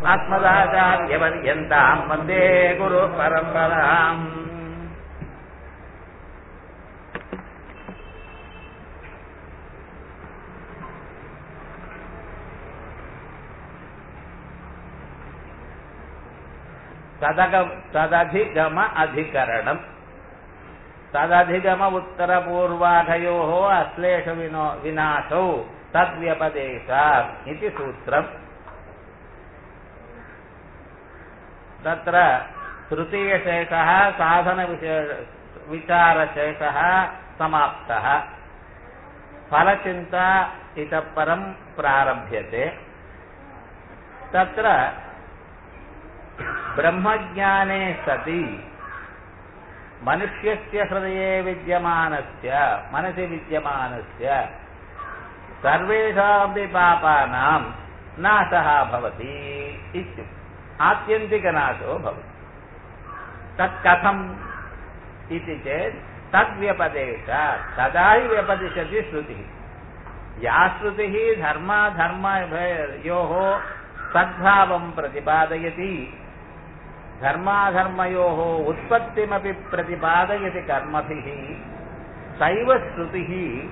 अस्मदाचार्यपर्यन्ताम् वन्दे गुरु परम्पराम् तदग तदधिगम अधिकरणम् तदधिगम उत्तरपूर्वाघयोः अश्लेष विनो विनाशौ तद्व्यपदेशात् इति सूत्रम् तत्र तृतीयशेषः साधनविशेष विचारशेषः समाप्तः फलचिन्ता इतः परम् प्रारभ्यते तत्र ब्रह्मज्ञाने सति मनुष्यस्य हृदये विद्यमानस्य मनसि विद्यमानस्य सर्वेषामपि पापानां नाशः भवति इत्युक्ते आत्यन्तिकनाशो भवति तत् कथम् इति चेत् तद्व्यपदेशात् तदा हि व्यपदिशति श्रुतिः या श्रुतिः धर्माधर्मयोः सद्भावं प्रतिपादयति धर्माधर्मयोः उत्पत्तिमपि प्रतिपादयति कर्मभिः सैव श्रुतिः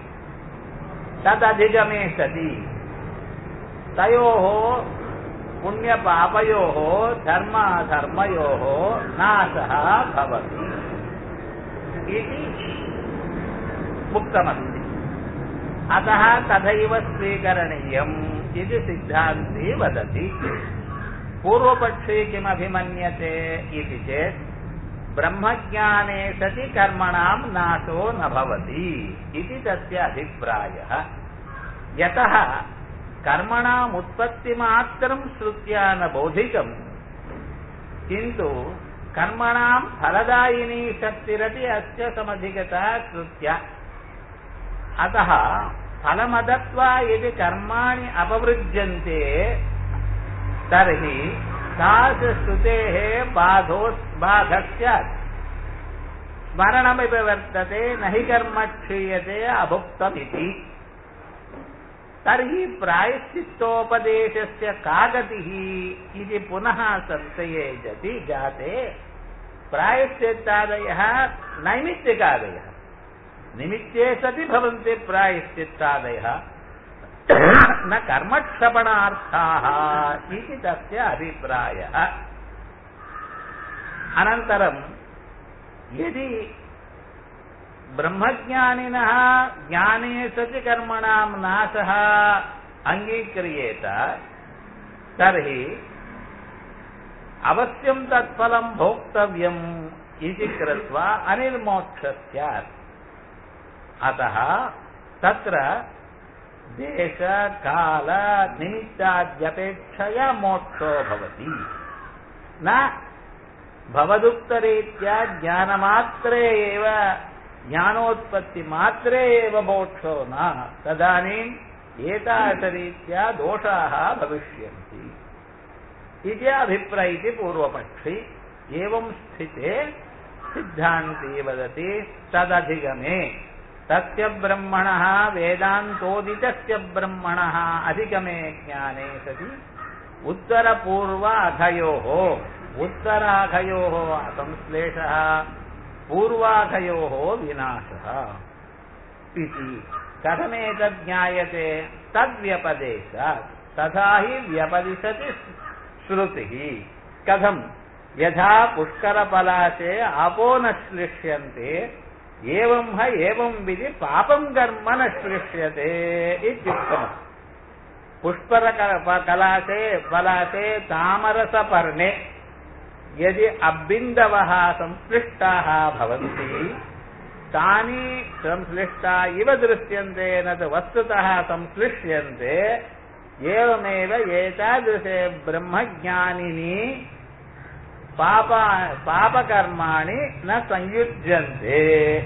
तदधिगमे सति तयोः पुण्यपापयोः धर्माधर्मयोः नाशः भवति इति उक्तमस्ति अतः तथैव स्वीकरणीयम् इति सिद्धान्ती वदति पूर्वपक्षे किमभिमन्यते इति चेत् ब्रह्मज्ञाने सति कर्मणां नाशो न भवति इति तस्य अभिप्रायः यतः कर्मणाम् उत्पत्तिमात्रं श्रुत्या न बोधितम् किन्तु कर्मणां फलदायिनी शक्तिरपि अस्य समधिगता श्रुत्या अतः फलमदत्वा यदि कर्माणि अपवृज्यन्ते तर्हि तादृशश्रुतेः बाधो बाधः स्यात् स्मरणमिति वर्तते न हि कर्म क्षीयते अभुक्तमिति तर्हि प्रायश्चित्तोपदेशस्य का गतिः इति पुनः संशये जति जाते प्रायश्चित्तादयः नैमित्तिकादयः निमित्ते सति भवन्ति प्रायश्चित्तादयः न कर्मक्षपणार्थाः इति तस्य अभिप्रायः अनन्तरं यदि ब्रह्मज्ञानिनः ज्ञाने सति कर्मणां नाशः अङ्गीक्रियेत तर्हि अवश्यं तत्फलं भोक्तव्यम् इति कृत्वा अनिर्मोक्षः स्यात् अतः तत्र देश काल निमित्ताद्यपेक्षया मोक्षो भवति न भवदुक्तरीत्या ज्ञानमात्रे एव ज्ञानोत्पत्तिमात्रे एव मोक्षो न तदानीम् एतादृशरीत्या दोषाः भविष्यन्ति इति अभिप्रैति पूर्वपक्षि एवं स्थिते सिद्धान्ती वदति तदधिगमे तस्य ब्रह्मणः वेदान्तोदितस्य ब्रह्मणः अधिगमे ज्ञाने सति उत्तरपूर्व अघयोः उत्तराघयोः संश्लेषः पूर्वाघयोः विनाशः इति कथमेतत् ज्ञायते तद्व्यपदेशात् तथा हि व्यपदिशति श्रुतिः कथम् यथा पुष्करपलाशे आपो न श्लिष्यन्ते एवं ह एवं विधि पापं कर्म न श्लिष्यते इत्युक्तम् पुष्परकलाशे पलाशे तामरसपर्णे यदि अबिन्दवः संश्लिष्टाः भवन्ति तानि संश्लिष्टा इव दृश्यन्ते न तु वस्तुतः संश्लिष्यन्ते एवमेव एतादृशे ब्रह्मज्ञानिनि पाप पापकर्माणि न संयुज्यन्ते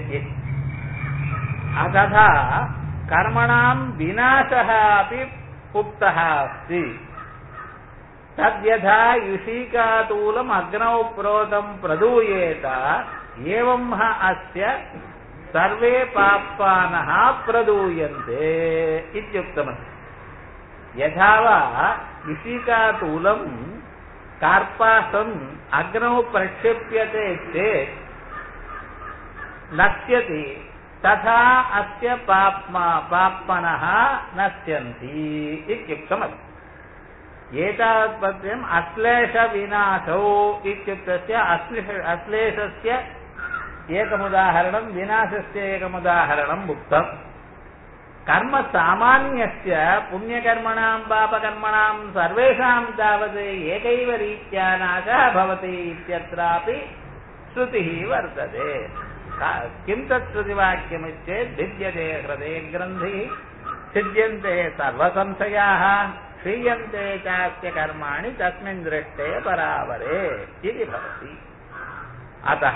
तथा कर्मणां विनाशः अपि उक्तः अस्ति तद्यथा युषिकातूलम् अग्नौ प्रोतं प्रदूयेत एवं ह अस्य सर्वे पापानः प्रदूयन्ते इत्युक्तमस्ति यथा वा युषिकातूलम् कार्पासम् अग्नौ प्रक्षिप्यते चेत् नश्यति तथा अस्य पाप्मा पाप्मनः नश्यन्ति इत्युक्तमस्ति एतावत्पर्यन्तम् अश्लेषविनाशौ इत्युक्तस्य अश्लेष अश्लेषस्य एकमुदाहरणं विनाशस्य एकमुदाहरणम् उक्तम् कर्म सामान्यस्य पुण्यकर्मणां पापकर्मणां सर्वेषां तावत् एकैव रीत्या नाशः भवति इत्यत्रापि श्रुतिः वर्तते किं तत् श्रुतिवाक्यमित्येत् भिद्यते हृदयग्रन्थिः सिद्ध्यन्ते सर्वसंशयाः क्षीयन्ते चास्य कर्माणि तस्मिन् दृष्टे परावरे इति भवति अतः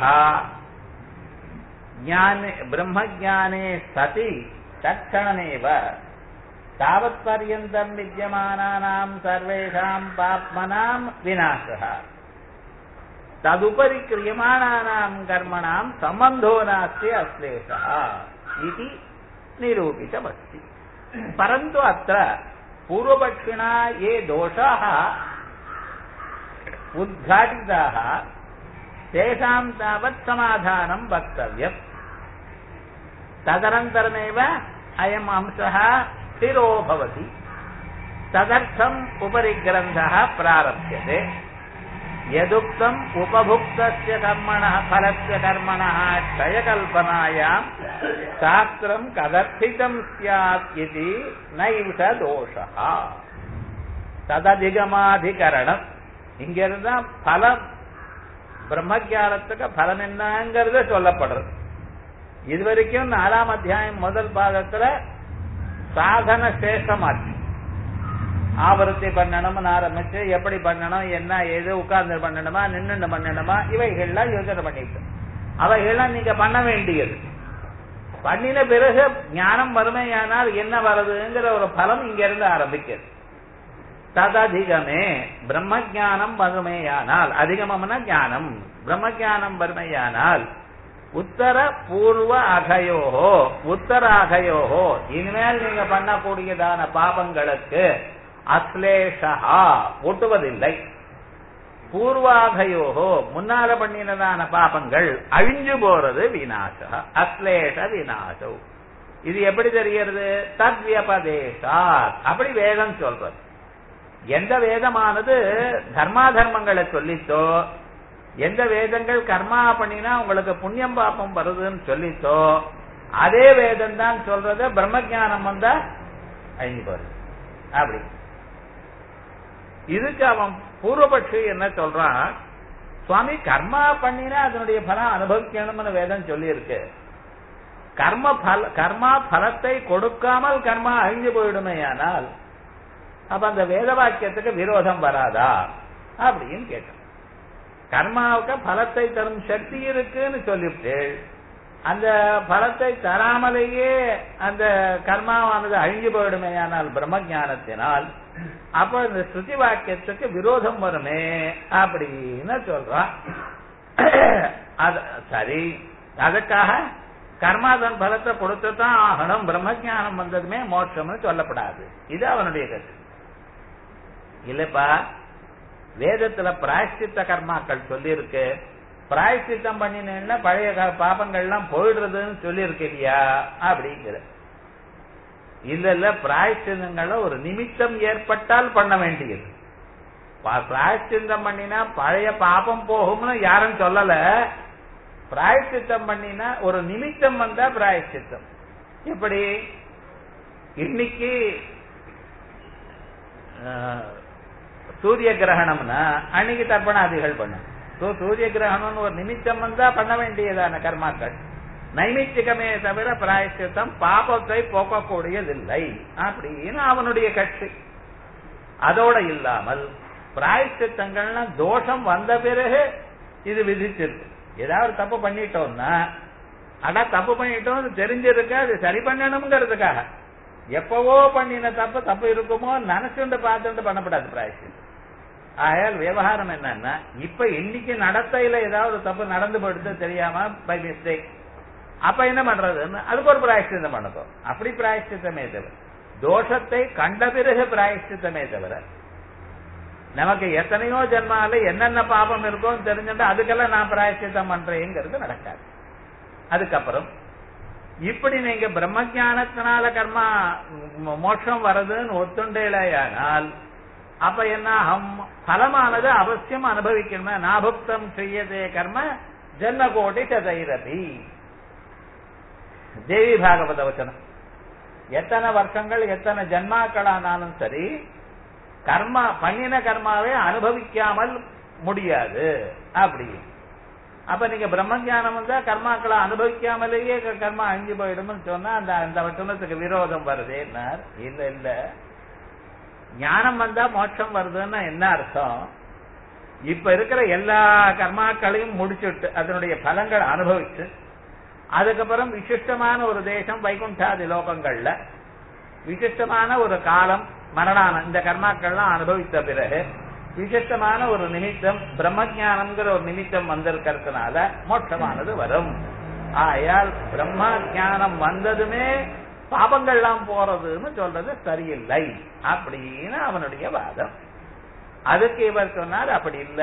ज्ञाने ब्रह्मज्ञाने सति तत्क्षणमेव तावत्पर्यन्तं विद्यमानानां सर्वेषां पाप्मनां विनाशः तदुपरि क्रियमाणानां कर्मणां सम्बन्धो नास्ति अश्लेषः इति निरूपितमस्ति परन्तु अत्र पूर्वपक्षिणा ये दोषाः उद्घाटिताः तेषां तावत् समाधानं वक्तव्यम् तदनन्तरमेव अयम् अंशः स्थिरो भवति तदर्थम् उपरि ग्रन्थः प्रारभ्यते यदुक्तम् उपभुक्तस्य कर्मणः फलस्य कर्मणः क्षयकल्पनायाम् शास्त्रम् कदर्थितम् स्यात् इति नैव स दोषः தததிகமாதிகரணம் இங்க இருந்தா பலம் பிரம்மஜானத்துக்கு பலன் என்னங்கிறத சொல்லப்படுறது இதுவரைக்கும் நாலாம் அத்தியாயம் முதல் பாகத்துல சாதன சேஷமாச்சு ஆவருத்தி பண்ணணும்னு ஆரம்பிச்சு எப்படி பண்ணணும் என்ன ஏது உட்கார்ந்து பண்ணணுமா நின்று பண்ணணுமா இவைகள்லாம் யோசனை பண்ணிட்டு அவைகள்லாம் நீங்க பண்ண வேண்டியது பண்ணின பிறகு ஞானம் வறுமையானால் என்ன வருதுங்கிற ஒரு பலம் இங்க இருந்து ஆரம்பிக்கிறது தததிகமே பிரம்ம ஜானம் வறுமையானால் அதிகமம்னா ஞானம் பிரம்ம ஜானம் வறுமையானால் உத்தர பூர்வ அகயோகோ உத்தர அகயோகோ இனிமேல் நீங்க பண்ணக்கூடியதான பாபங்களுக்கு அஸ்லேஷா ஒட்டுவதில்லை பூர்வாகயோகோ முன்னால பண்ணினதான பாபங்கள் அழிஞ்சு போறது விநாச அஸ்லேஷ விநாசோ இது எப்படி தெரியறது தத்வியபதேசா அப்படி வேதம் சொல்றது எந்த வேதமானது தர்மா தர்மங்களை சொல்லித்தோ எந்த வேதங்கள் கர்மா பண்ணினா உங்களுக்கு புண்ணியம் பாப்பம் வருதுன்னு சொல்லித்தோ அதே வேதம் தான் சொல்றது பிரம்ம ஜானம் வந்தா அழிஞ்சு போறது அப்படி இதுக்கு அவன் பூர்வபட்சி என்ன சொல்றான் சுவாமி கர்மா பண்ணினா அதனுடைய பலம் அனுபவிக்கணும்னு வேதம் சொல்லி இருக்கு கர்ம பல கர்மா பலத்தை கொடுக்காமல் கர்மா அழிஞ்சு போயிடுமே ஆனால் அப்ப அந்த வேத வாக்கியத்துக்கு விரோதம் வராதா அப்படின்னு கேட்டான் கர்மாவுக்கு பலத்தை தரும் சக்தி இருக்குன்னு சொல்லிவிட்டு அந்த பலத்தை தராமலேயே அந்த கர்மாவானது அழிஞ்சு போயிடுமே ஆனால் பிரம்ம ஞானத்தினால் அப்ப இந்த ஸ்ருதி வாக்கியத்துக்கு விரோதம் வருமே அப்படின்னு சொல்றான் அது சரி அதுக்காக கர்மாதன் பலத்தை கொடுத்துதான் ஆகணும் பிரம்ம ஜானம் வந்ததுமே மோட்சம்னு சொல்லப்படாது இது அவனுடைய கருத்து இல்லப்பா வேதத்துல பிராயஷ்டித்த கர்மாக்கள் சொல்லியிருக்கு பிராயஷ்டித்தம் பண்ணினேன்னா பழைய பாபங்கள்லாம் போயிடுறதுன்னு சொல்லியிருக்கு இல்லையா அப்படிங்கிற இல்ல இல்ல பிராயஷ்டிதங்கள ஒரு நிமித்தம் ஏற்பட்டால் பண்ண வேண்டியது பிராயஷ்டித்தம் பண்ணினா பழைய பாபம் போகும்னு யாரும் சொல்லல பிராயஷ்டித்தம் பண்ணினா ஒரு நிமித்தம் வந்தா பிராயஷ்டித்தம் எப்படி இன்னைக்கு சூரிய கிரகணம்னா அன்னைக்கு தர்ப்பணாதிகள் பண்ணும் சூரிய கிரகணம்னு ஒரு நிமித்தம் வந்தா பண்ண வேண்டியதான கர்மாக்கள் நைமித்திகமே தவிர பிராயசித்தம் பாபத்தை போக்கக்கூடியதில்லை அப்படின்னு அவனுடைய கட்சி அதோட இல்லாமல் பிராயசித்தங்கள்னா தோஷம் வந்த பிறகு இது விதிச்சிருக்கு ஏதாவது தப்பு பண்ணிட்டோம்னா ஆனா தப்பு பண்ணிட்டோம் தெரிஞ்சிருக்கு அது சரி பண்ணணுங்கிறதுக்காக எப்பவோ பண்ணின தப்பு தப்பு இருக்குமோ நினைச்சுண்டு பார்த்துட்டு பண்ணப்படாது பிராயசித்தம் ஆயால் விவகாரம் என்னன்னா இப்ப இன்னைக்கு நடத்தையில ஏதாவது தப்பு நடந்து போயிடுது தெரியாம பை மிஸ்டேக் அப்ப என்ன பண்றதுன்னு அதுக்கு ஒரு பிராயஷ்டித்தம் பண்ணணும் அப்படி பிராயஷ்டித்தமே தவிர தோஷத்தை கண்ட பிறகு பிராயஷ்டித்தமே தவிர நமக்கு எத்தனையோ ஜென்மால என்னென்ன பாபம் இருக்கோன்னு தெரிஞ்சுட்டு அதுக்கெல்லாம் நான் பிராயச்சித்தம் பண்றேங்கிறது நடக்காது அதுக்கப்புறம் இப்படி நீங்க பிரம்மஜானத்தினால கர்மா மோ- மோட்சம் வருதுன்னு ஒத்துண்டேலையானால் அப்ப என்ன ஹம் பலமானது அவசியம் அனுபவிக்கணுமே நாபுக்தம் செய்யதே கர்ம ஜன்ம கோடி சதைரதி தேவி பாகவத வச்சனம் எத்தனை வருஷங்கள் எத்தனை ஜன்மாக்களானாலும் சரி கர்மா பண்ணின கர்மாவை அனுபவிக்காமல் முடியாது அப்படி அப்ப நீங்க பிரம்மஞானம் வந்தா கர்மாக்களை அனுபவிக்காமலேயே க- கர்மா அழிஞ்சு போயிடும்னு சொன்னா அந்த அந்த வச்சனத்துக்கு விரோதம் வருதேன்னார் இல்ல இல்ல ஞானம் வந்தா மோட்சம் வருதுன்னா என்ன அர்த்தம் இப்ப இருக்கிற எல்லா கர்மாக்களையும் முடிச்சுட்டு அதனுடைய பலங்களை அனுபவிச்சு அதுக்கப்புறம் விசிஷ்டமான ஒரு தேசம் வைகுண்டாதி லோகங்கள்ல விசிஷ்டமான ஒரு காலம் மரணான இந்த கர்மாக்கள்லாம் அனுபவித்த பிறகு விசிஷ்டமான ஒரு நிமித்தம் பிரம்மஜானம்ங்கிற ஒரு நிமித்தம் வந்திருக்கிறதுனால மோட்சமானது வரும் ஆயால் பிரம்ம ஞானம் வந்ததுமே பாபங்கள்லாம் போறதுன்னு சொல்றது சரியில்லை அப்படின்னு அவனுடைய வாதம் அதுக்கு இவர் சொன்னார் அப்படி இல்ல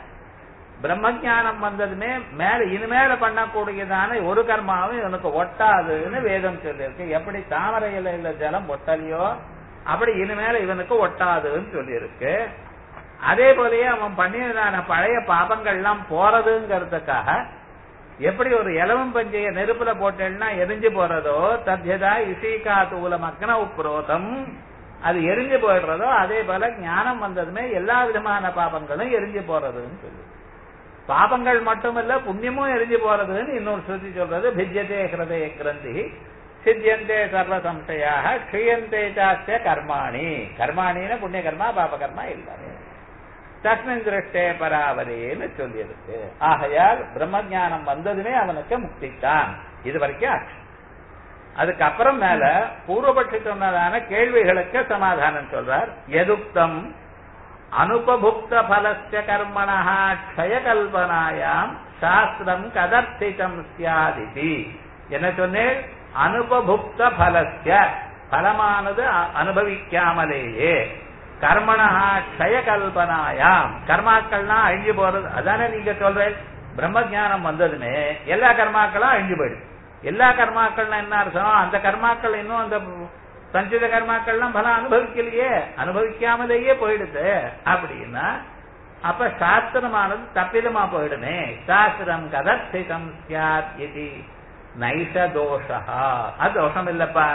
பிரம்மஞானம் வந்ததுமே மேல இனிமேல பண்ணக்கூடியதான ஒரு கர்மாவும் இவனுக்கு ஒட்டாதுன்னு வேதம் சொல்லியிருக்கு எப்படி தாமரை இலையில ஜலம் ஒட்டலையோ அப்படி இனிமேல இவனுக்கு ஒட்டாதுன்னு சொல்லியிருக்கு அதே போலயே அவன் பண்ணியதான பழைய பாபங்கள்லாம் போறதுங்கிறதுக்காக எப்படி ஒரு இலவம் பஞ்சைய நெருப்புல போட்டேன்னா எரிஞ்சு போறதோ தத்யதா இசைகா தூலம் அக்ன உப்ரோதம் அது எரிஞ்சு போயிடுறதோ அதே போல ஞானம் வந்ததுமே எல்லா விதமான பாபங்களும் எரிஞ்சு போறதுன்னு சொல்லு பாபங்கள் மட்டுமல்ல புண்ணியமும் எரிஞ்சு போறதுன்னு இன்னொரு ஸ்ருதி சொல்றது பிஜ்யதே ஹிருதய கிரந்தி சித்தியந்தே சர்வ சம்சயாக க்ஷியந்தே சாஸ்திய கர்மாணி கர்மாணின்னு புண்ணிய கர்மா பாப கர்மா எல்லாமே தஸ்மின் திருஷ்டே பராவரேன்னு சொல்லியிருக்கு ஆகையால் பிரம்ம ஞானம் வந்ததுமே அவனுக்கு முக்தித்தான் இது வரைக்கும் ஆச்சு அதுக்கப்புறம் மேல பூர்வபட்சி சொன்னதான கேள்விகளுக்கு சமாதானம் சொல்றார் எதுக்தம் அனுபபுக்த பலஸ்ய கர்மணா க்ஷயகல்பனாயாம் சாஸ்திரம் கதர்த்திதம் சியாதிதி என்ன சொன்னேன் அனுபபுக்த பலஸ்ய பலமானது அ- அனுபவிக்காமலேயே கர்மணா க்ஷயகல்பனாயாம் கர்மாக்கள்லாம் அழிஞ்சு போறது அதானே நீங்க சொல்றேன் பிரம்ம ஞானம் வந்ததுமே எல்லா கர்மாக்களும் அழிஞ்சு போயிடும் எல்லா கர்மாக்கள்னா என்ன அர்த்தம் அந்த கர்மாக்கள் இன்னும் அந்த சஞ்சித கர்மாக்கள்லாம் பலம் அனுபவிக்கலையே அனுபவிக்காமலேயே போயிடுது அப்படின்னா அப்ப சாஸ்திரமானது தப்பிதமா போயிடுமே சாஸ்திரம் கதர்த்திதம் சியாத் இது நைஷ தோஷா அது தோஷம் இல்லப்பா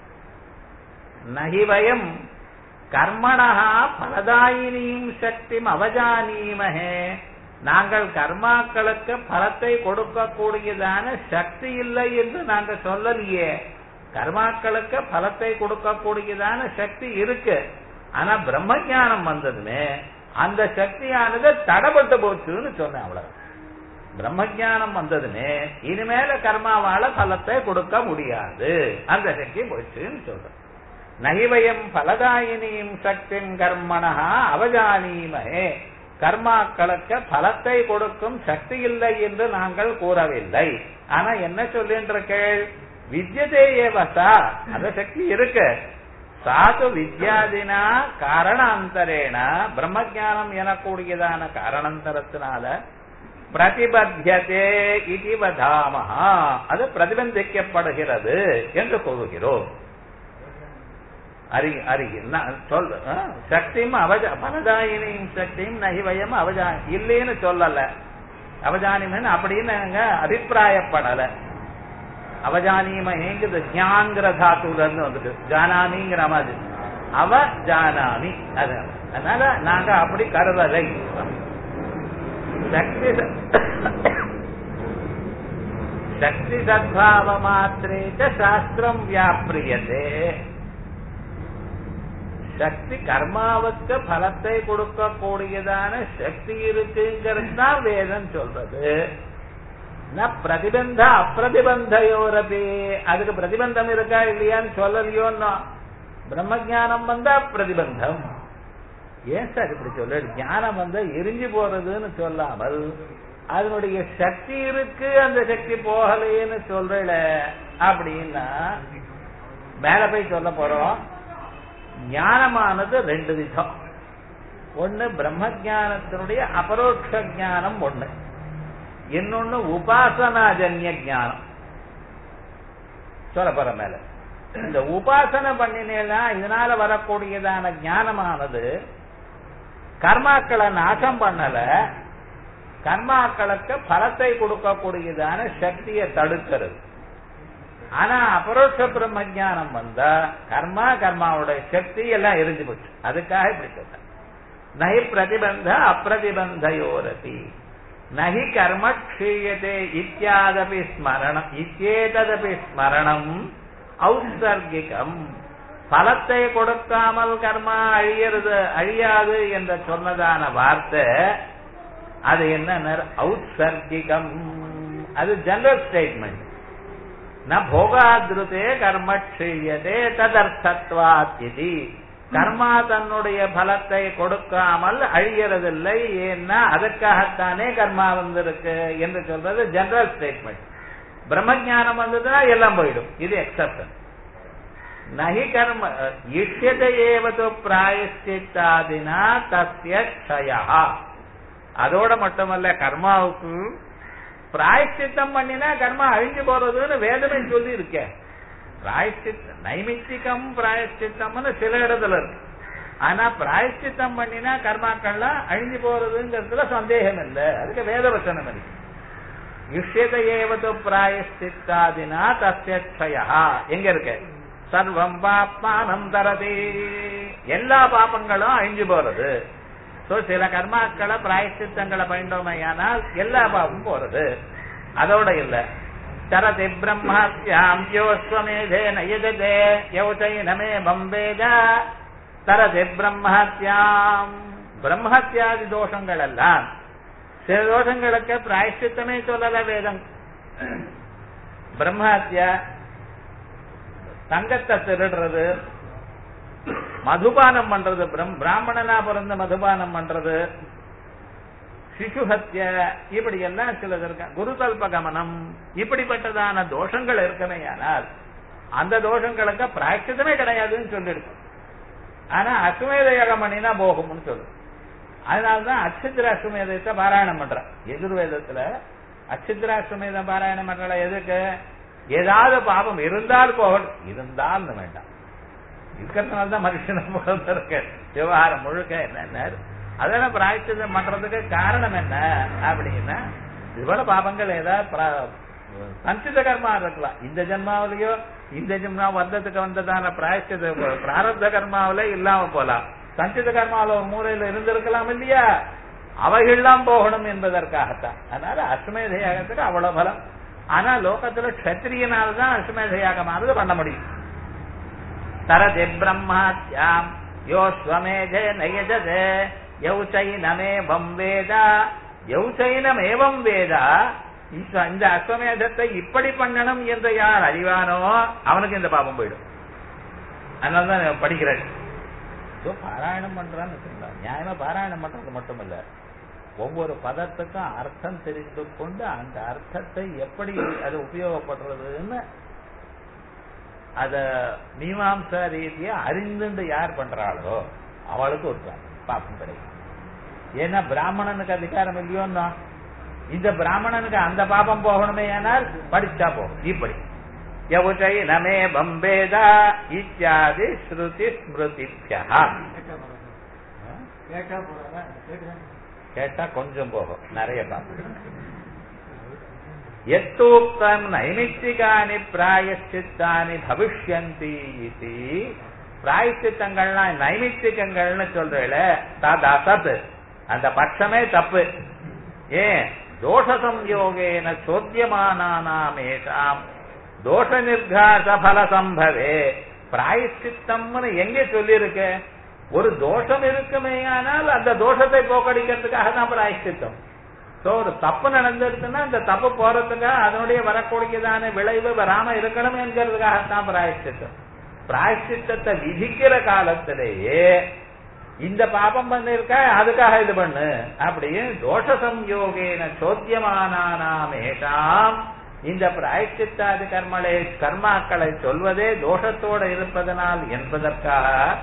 நகி வயம் கர்மணா பலதாயினியும் சக்திம் அவஜானீமஹே நாங்கள் கர்மாக்களுக்கு பலத்தை கொடுக்கக்கூடியதான சக்தி இல்லை என்று நாங்கள் சொல்லலையே கர்மாக்களுக்கு பலத்தை கொடுக்கக்கூடியதான சக்தி இருக்கு ஆனா பிரம்ம ஞானம் வந்ததுமே அந்த சக்தியானது தடப்பட்டு போச்சுன்னு சொன்னேன் அவ்வளவு பிரம்ம ஞானம் வந்ததுமே இனிமேல கர்மாவால பலத்தை கொடுக்க முடியாது அந்த சக்தி போச்சுன்னு சொல்றேன் நகிவயம் பலதாயினியும் சக்தின் கர்மணா அவஜானீமஹே கர்மாக்களுக்கு பலத்தை கொடுக்கும் சக்தி இல்லை என்று நாங்கள் கூறவில்லை ஆனா என்ன சொல்லின்றிருக்கேள் வித்யதே ஏவசா அந்த சக்தி இருக்கு சாது வித்யாதினா காரணாந்தரேன பிரம்மஜானம் எனக்கூடியதான காரணாந்தரத்தினால பிரதிபத்தியதே இது வதாமஹா அது பிரதிபந்திக்கப்படுகிறது என்று கூறுகிறோம் அறி அறி நான் சொல் ஆ, சக்தியும் அவஜ பலதாயினியும் சக்தியும் நகிவயம் அவஜா இல்லைன்னு சொல்லல அவஜானிமன் அப்படின்னு நாங்க அபிப்பிராயப்படல அவஜானியமேங்குது ஜான்கிற தாத்துல இருந்து வந்துட்டு ஜானாமிங்கிற மாதிரி அவ ஜானாமி அது அதனால நாங்க அப்படி கருதலை சக்தி ச- சக்தி சத்பாவ மாத்திரே சாஸ்திரம் வியாபிரியதே சக்தி கர்மாவுக்கு பலத்தை கொடுக்கக்கூடியதான சக்தி இருக்குங்கிறது தான் வேதம் சொல்றது ந பிரதிபந்த அப்பிரதிபந்தையோரபி அதுக்கு பிரதிபந்தம் இருக்கா இல்லையான்னு சொல்லலையோன்னா பிரம்மஜானம் வந்தா பிரதிபந்தம் ஏன் சார் இப்படி சொல்ல ஞானம் வந்தா எரிஞ்சு போறதுன்னு சொல்லாமல் அதனுடைய சக்தி இருக்கு அந்த சக்தி போகலைன்னு சொல்றல அப்படின்னா மேல போய் சொல்ல போறோம் ஞானமானது ரெண்டு விதம் ஒண்ணு பிரம்ம ஜானத்தினுடைய அபரோக்ஷ ஞானம் ஒண்ணு இன்னொன்னு உபாசனாஜன்ய ஞானம் சொல்ல போற மேல இந்த உபாசனை பண்ணினேன்னா இதனால வரக்கூடியதான ஞானமானது கர்மாக்களை நாசம் பண்ணல கர்மாக்களுக்கு பலத்தை கொடுக்கக்கூடியதான சக்தியை தடுக்கிறது ஆனா அபரோட்ச பிரம்ம ஞானம் வந்தா கர்மா கர்மாவுடைய சக்தி எல்லாம் எரிஞ்சு போச்சு அதுக்காக இப்படி சொல்றேன் நகி பிரதிபந்த அப்பிரதிபந்தயோரதி நகி கர்ம க்ஷீயதே இத்தியாதபி ஸ்மரணம் இத்தேததபி ஸ்மரணம் ஔசர்கிகம் பலத்தை கொடுக்காமல் கர்மா அழியறது அழியாது என்று சொன்னதான வார்த்தை அது என்ன ஔசர்கிகம் அது ஜெனரல் ஸ்டேட்மெண்ட் ந போகாதிருத்தே கர்ம க்ஷீயதே ததர்த்தத்வாத் இது கர்மா தன்னுடைய பலத்தை கொடுக்காமல் அழியறதில்லை ஏன்னா அதற்காகத்தானே கர்மா வந்திருக்கு என்று சொல்றது ஜெனரல் ஸ்டேட்மெண்ட் பிரம்மஜானம் வந்ததுன்னா எல்லாம் போயிடும் இது எக்ஸப்ஷன் நகி கர்ம இஷ்யத ஏவது பிராயஷ்டித்தாதினா தஸ்ய க்ஷயா அதோட மட்டுமல்ல கர்மாவுக்கு பிராயஷ்டித்தம் பண்ணினா கர்மா அழிஞ்சு போறதுன்னு வேதமே சொல்லி இருக்கேன் பிராயஷ்டித்த நைமித்திகம் பிராயஷ்டித்தம்னு சில இடத்துல இருக்கு ஆனா பிராயஷ்டித்தம் பண்ணினா கர்மாக்கள்லாம் அழிஞ்சு போறதுங்கிறதுல சந்தேகம் இல்லை அதுக்கு வேத வச்சனம் இருக்கு யுஷ்யத ஏவது பிராயஷ்டித்தாதினா தஸ்ய எங்க இருக்கு சர்வம் பாப்மானம் தரதி எல்லா பாப்பங்களும் அழிஞ்சு போறது சோ சில கர்மாக்களை பிராயஷ்டித்தங்களை பயந்தோமையானால் எல்லா பாவமும் போறது அதோட இல்ல சரதி பிரம்மாஸ்யாம் யோஸ்வமேதே நயஜதே யௌச்சைனமே பம்பேஜ தரதி பிரம்மஹத்யாம் பிரம்மஹத்யாதி தோஷங்கள் எல்லாம் சில தோஷங்களுக்கு பிராயஷ்டித்தமே சொல்லல வேதம் பிரம்மஹத்யா தங்கத்தை திருடுறது மதுபானம் பண்றது பிராமணனா பிறந்த மதுபானம் பண்றது சிசுஹத்ய இப்படி எல்லாம் சிலது இருக்க குருதல்ப கமனம் இப்படிப்பட்டதான தோஷங்கள் இருக்கமே ஆனால் அந்த தோஷங்களுக்கு பிராய்ச்சிதமே கிடையாதுன்னு சொல்லிடுச்சு ஆனா அஸ்வமேத யோகம் பண்ணினா போகும்னு சொல்லு அதனாலதான் அச்சித்திர அஸ்வமேதத்தை பாராயணம் பண்ற எதிர்வேதத்துல அச்சித்திர அஸ்வமேதம் பாராயணம் பண்ற எதுக்கு ஏதாவது பாபம் இருந்தால் போகணும் இருந்தால் வேண்டாம் இருக்கிறதுனால தான் மனுஷனை பிறந்திருக்க விவகாரம் முழுக்க என்ன அதெல்லாம் பிராய்ச்சிதம் பண்றதுக்கு காரணம் என்ன அப்படின்னா இது போல பாபங்கள் ஏதாவது சஞ்சித கர்மா இருக்கலாம் இந்த ஜென்மாவிலேயோ இந்த ஜென்மா வந்ததுக்கு வந்ததான பிராயச்சித பிராரப்த கர்மாவில இல்லாம போலாம் சஞ்சித கர்மாவில ஒரு மூலையில இருந்திருக்கலாம் இல்லையா அவைகள்லாம் போகணும் என்பதற்காகத்தான் அதனால அஸ்வமேத யாகத்துக்கு அவ்வளவு பலம் ஆனா லோகத்துல கத்திரியனால்தான் அஸ்வமேத யாகமானது பண்ண முடியும் தரதி பிரம்மாத்யாம் யோ ஸ்வமேதே நயஜதே யௌச்சைனமேவம் வேதா யௌச்சைனமேவம் வேதா இந்த அஸ்வமேதத்தை இப்படி பண்ணணும் என்று யார் அறிவானோ அவனுக்கு இந்த பாபம் போயிடும் அதனாலதான் படிக்கிறேன் பாராயணம் பண்றான்னு வச்சுக்கலாம் நியாயமா பாராயணம் பண்றது மட்டும் இல்ல ஒவ்வொரு பதத்துக்கும் அர்த்தம் தெரிந்து கொண்டு அந்த அர்த்தத்தை எப்படி அது உபயோகப்படுறதுன்னு அத மீமாம்சா ரீதியா அறிந்துண்டு யார் பண்றாளோ அவளுக்கு ஒரு பாப்பம் கிடைக்கும் ஏன்னா பிராமணனுக்கு அதிகாரம் இல்லையோன்னா இந்த பிராமணனுக்கு அந்த பாபம் போகணுமே ஆனால் படிச்சா போகும் இப்படி யவுச்சை நமே பம்பேதா இத்தியாதி ஸ்ருதி ஸ்மிருதிபியா கேட்டா கொஞ்சம் போகும் நிறைய பாப்போம் எத்தூக்தம் நைமித்திகானி பிராயச்சித்தானி பவிஷ்யந்தி இது பிராயச்சித்தங்கள்லாம் நைமித்திகங்கள்னு சொல்றேல தத் அசத் அந்த பட்சமே தப்பு ஏன் தோஷ சம்யோகேன சோத்தியமானாமேஷாம் தோஷ நிர்காச பல சம்பவே பிராயச்சித்தம்னு எங்கே சொல்லியிருக்க ஒரு தோஷம் இருக்குமே ஆனால் அந்த தோஷத்தை போக்கடிக்கிறதுக்காக தான் பிராயச்சித்தம் சோ ஒரு தப்பு நடந்துருச்சுன்னா அந்த தப்பு போறதுக்காக அதனுடைய வரக்கூடியதான விளைவு வராம இருக்கணும் என்கிறதுக்காகத்தான் பிராயச்சித்தம் பிராயச்சித்தத்தை விதிக்கிற காலத்திலேயே இந்த பாபம் பண்ணிருக்க அதுக்காக இது பண்ணு அப்படியே தோஷ சம்யோகேன சோத்தியமானாமேஷாம் இந்த பிராயச்சித்தாதி கர்மலை கர்மாக்களை சொல்வதே தோஷத்தோடு இருப்பதனால் என்பதற்காக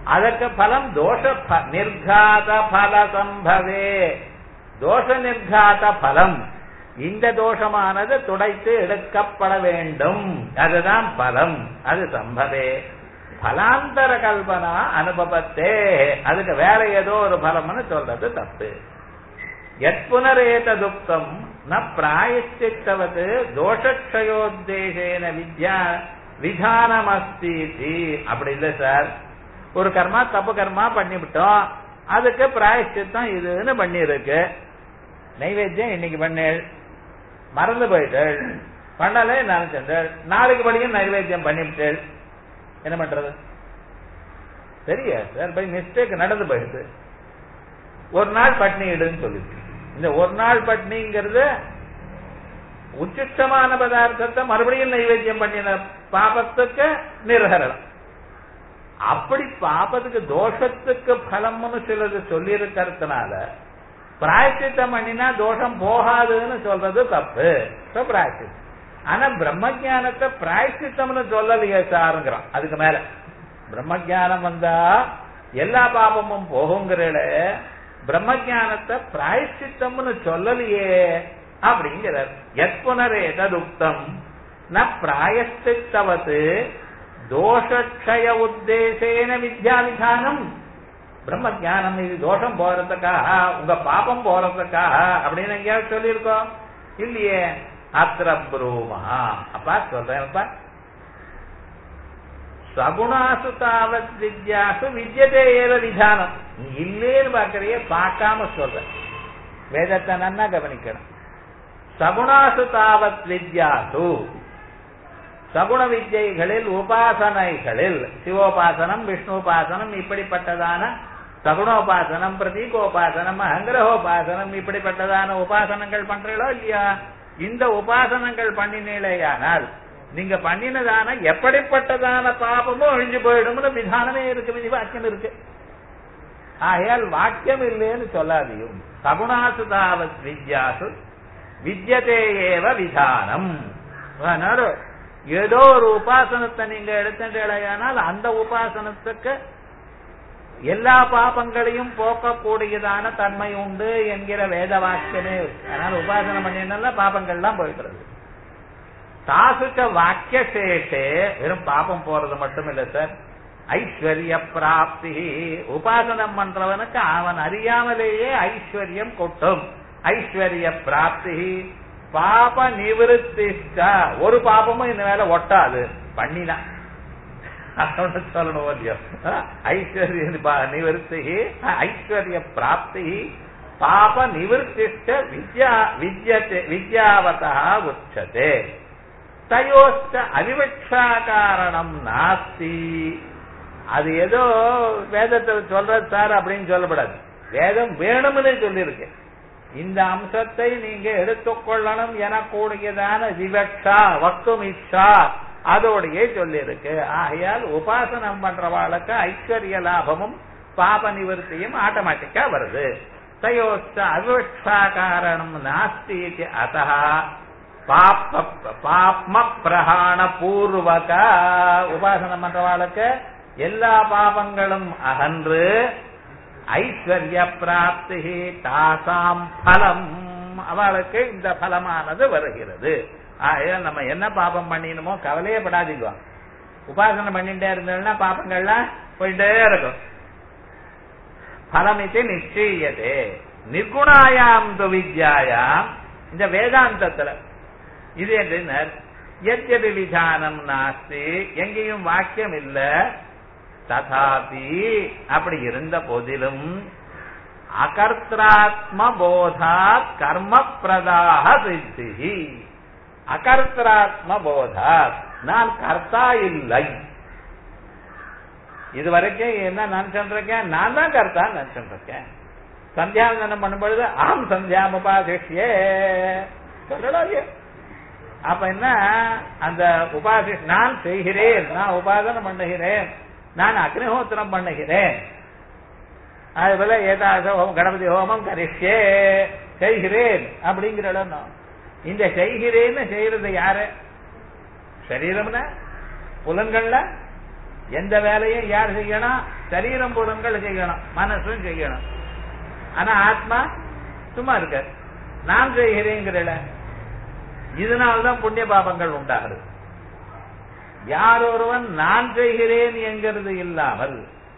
அதற்கு பலம் தோஷ ப- நிர்காத பல சம்பவே தோஷ நிர்காத பலம் இந்த தோஷமானது துடைத்து எடுக்கப்பட வேண்டும் அதுதான் பலம் அது சம்பவே பலாந்தர கல்பனா அனுபவத்தே அதுக்கு வேற ஏதோ ஒரு பலம்னு சொல்றது தப்பு எத்புனரேததுக்தம் ந பிராயச்சித்தவது தோஷக்ஷயோத்தேசேன வித்யா விதானமஸ்தி அப்படி இல்லை சார் ஒரு கர்மா தப்பு கர்மா பண்ணிவிட்டோம் அதுக்கு பிராயச்சித்தம் இதுன்னு பண்ணியிருக்கு நைவேத்தியம் இன்னைக்கு பண்ணேள் மறந்து போயிட்டேள் பண்ணலே நினைச்சேன் நாளைக்கு படிக்கும் நைவேத்தியம் பண்ணிவிட்டேள் என்ன பண்றது சரியா சார் பை மிஸ்டேக் நடந்து போயிடுது ஒரு நாள் பட்னி இடுன்னு சொல்லிருக்கு இந்த ஒரு நாள் பட்னிங்கிறது உச்சிஷ்டமான பதார்த்தத்தை மறுபடியும் நைவேத்தியம் பண்ணின பாபத்துக்கு நிர்ஹரணம் அப்படி பாபத்துக்கு தோஷத்துக்கு பலம்னு சிலது சொல்லி இருக்கிறதுனால பிராயச்சித்தம் பண்ணினா தோஷம் போகாதுன்னு சொல்றது தப்பு So, பிராயச்சித்தம் ஆனா பிரம்ம ஞானத்தை பிராயச்சித்தம்னு சொல்லலையே சாருங்கிறான் அதுக்கு மேல பிரம்ம ஞானம் வந்தா எல்லா பாபமும் போகுங்கிறல பிரம்ம ஞானத்தை பிராயச்சித்தம்னு சொல்லலையே அப்படிங்கிறார் எத்புனரே ததுக்தம் ந பிராயச்சித்தவத்து தோஷக்ஷய உத்தேசேன வித்யா விதானம் பிரம்ம ஞானம் இது தோஷம் போறதுக்காக உங்க பாபம் போறதுக்காக அப்படின்னு எங்கேயாவது சொல்லியிருக்கோம் இல்லையே அத்திர ப்ரூமா அப்பா சொல்றேன்ப்பா சகுணாசு தாவத் வித்யாசு வித்யதே ஏவ விதானம் நீ இல்லேன்னு பாக்குறையே பார்க்காம சொல்ற வேதத்தை நன்னா கவனிக்கணும் சகுணாசு தாவத் வித்யாசு சகுண வித்யைகளில் உபாசனைகளில் சிவோபாசனம் விஷ்ணுபாசனம் இப்படிப்பட்டதான சகுணோபாசனம் பிரதீகோபாசனம் அங்கிரகோபாசனம் இப்படிப்பட்டதான உபாசனங்கள் பண்றீங்களோ இல்லையா இந்த உபாசனங்கள் பண்ணினீங்களேயானால் நீங்க பண்ணினதான எப்படிப்பட்டதான பாபமும் அழிஞ்சு போயிடும்னு விதானமே இருக்கு விதி வாக்கியம் இருக்கு ஆகையால் வாக்கியம் இல்லைன்னு சொல்லாதையும் சகுணாசு தாவத் வித்யாசு வித்யதே ஏவ விதானம் அதனால ஏதோ ஒரு உபாசனத்தை நீங்க எடுத்துட்டீங்களேயானால் அந்த உபாசனத்துக்கு எல்லா பாபங்களையும் போக்கக்கூடியதான தன்மை உண்டு என்கிற வேத வாக்கியமே இருக்கு. அதனால உபாசனம் பண்ணினால பாபங்கள்லாம் போயிடுறது தாசுக்க வாக்கிய சேஷே வெறும் பாபம் போறது மட்டும் இல்ல சார் ஐஸ்வர்ய பிராப்தி உபாசனம் பண்றவனுக்கு அவன் அறியாமலேயே ஐஸ்வர்யம் கொட்டும் ஐஸ்வர்ய பிராப்தி பாப நிவிருத்தி ஒரு பாபமும் இந்த மேல ஒட்டாது பண்ணினா அதோட சொல்லணும் இல்லையோ ஐஸ்வர்ய நிவர்த்தி ஐஸ்வர்ய பிராப்தி பாப நிவர்த்திஷ்ட வித்யா வித்யத்தை வித்யாவதா உச்சதே தயோஸ்த அவிவக்ஷா காரணம் நாஸ்தி அது ஏதோ வேதத்தை சொல்றது சார் அப்படின்னு சொல்லப்படாது வேதம் வேணும்னு சொல்லியிருக்கு இந்த அம்சத்தை நீங்க எடுத்துக்கொள்ளணும் எனக்கூடியதான விவக்ஷா வக்தும் இச்சா அதோடையே சொல்லியிருக்கு ஆகையால் உபாசனம் பண்றவாளுக்கு ஐஸ்வர்ய லாபமும் பாப நிவர்த்தியும் ஆட்டோமேட்டிக்கா வருது தயோஸ்த அவிவக்ஷா காரணம் நாஸ்தி இதி அத்தः பாப்ப பாப்ம பிரகாண பூர்வக உபாசனம் பண்றவாளுக்கு எல்லா பாவங்களும் அகன்று ஐஸ்வர்ய பிராப்தி தாசாம் பலம் அவளுக்கு இந்த பலமானது வருகிறது ஆகையால் நம்ம என்ன பாபம் பண்ணினமோ கவலையே படாதீங்க உபாசனை பண்ணிட்டே இருந்தோம்னா பாப்பங்கள்லாம் போயிட்டே இருக்கும் பலமித்து நிச்சயதே நிர்குணாயாம் துவித்யாயாம் இந்த வேதாந்தத்துல இது என்ன எத்யபி விதானம் நாஸ்தி எங்கேயும் வாக்கியம் இல்ல ததாபி அப்படி இருந்த போதிலும் அகர்த்தாத்ம போதாத் கர்ம பிரதாக சித்தி அகர்த்தாத்ம போதாத் நான் கர்த்தா இல்லை இது வரைக்கும் என்ன நினைச்சுட்டு இருக்கேன் நான் தான் கர்த்தா நினைச்சுட்டு இருக்கேன் சந்தியாவந்தனம் பண்ணும்பொழுது ஆம் சந்தியாம் உபாசிஷ்யே சொல்லலாம் இல்லையா அப்ப என்ன அந்த உபாசி நான் செய்கிறேன் நான் உபாசனம் பண்ணுகிறேன் நான் அக்னிஹோத்திரம் பண்ணுகிறேன் அது போல ஏதாச ஹோமம் கணபதி ஹோமம் கரிஷ்யே செய்கிறேன் அப்படிங்கிற இடம் தான். இந்த செய்கிறேன்னு செய்யறது யாரு சரீரம்னா புலன்கள்ல எந்த வேலையும் யார் செய்யணும் சரீரம் புலன்கள் செய்யணும் மனசும் செய்யணும் ஆனா ஆத்மா சும்மா இருக்க நான் செய்கிறேங்கிறல இதனால்தான் புண்ணிய பாபங்கள் உண்டாகுது யார் ஒருவன் நான் செய்கிறேன் என்கிறது இல்லாமல்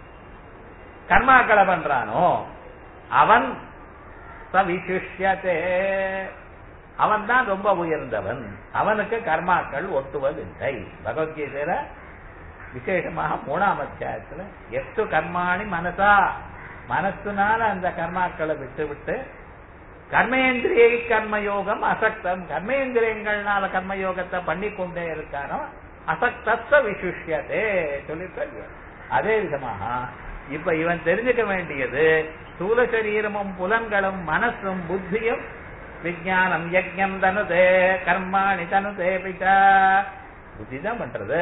கர்மாக்களை பண்றானோ அவன் சவிசிஷ்யத்தே அவன் தான் ரொம்ப உயர்ந்தவன் அவனுக்கு கர்மாக்கள் ஒட்டுவதில்லை பகவத்கீதையில விசேஷமாக மூணாம் அத்தியாயத்துல எட்டு கர்மாணி மனசா மனசுனால அந்த கர்மாக்களை விட்டு விட்டு கர்மேந்திரியை கர்மயோகம் அசக்தம் கர்மேந்திரியங்கள்னால கர்மயோகத்தை பண்ணி கொண்டே இருக்கானோ அசக்தத்த விசிஷ்யதே சொல்லிருக்க அதே விதமாக இப்ப இவன் தெரிஞ்சுக்க வேண்டியது ஸ்தூல சரீரமும் புலன்களும் மனசும் புத்தியும் விஜயானம் யஜ்யம் தனுதே கர்மாணி தனுதே பிதா புத்தி தான் பண்றது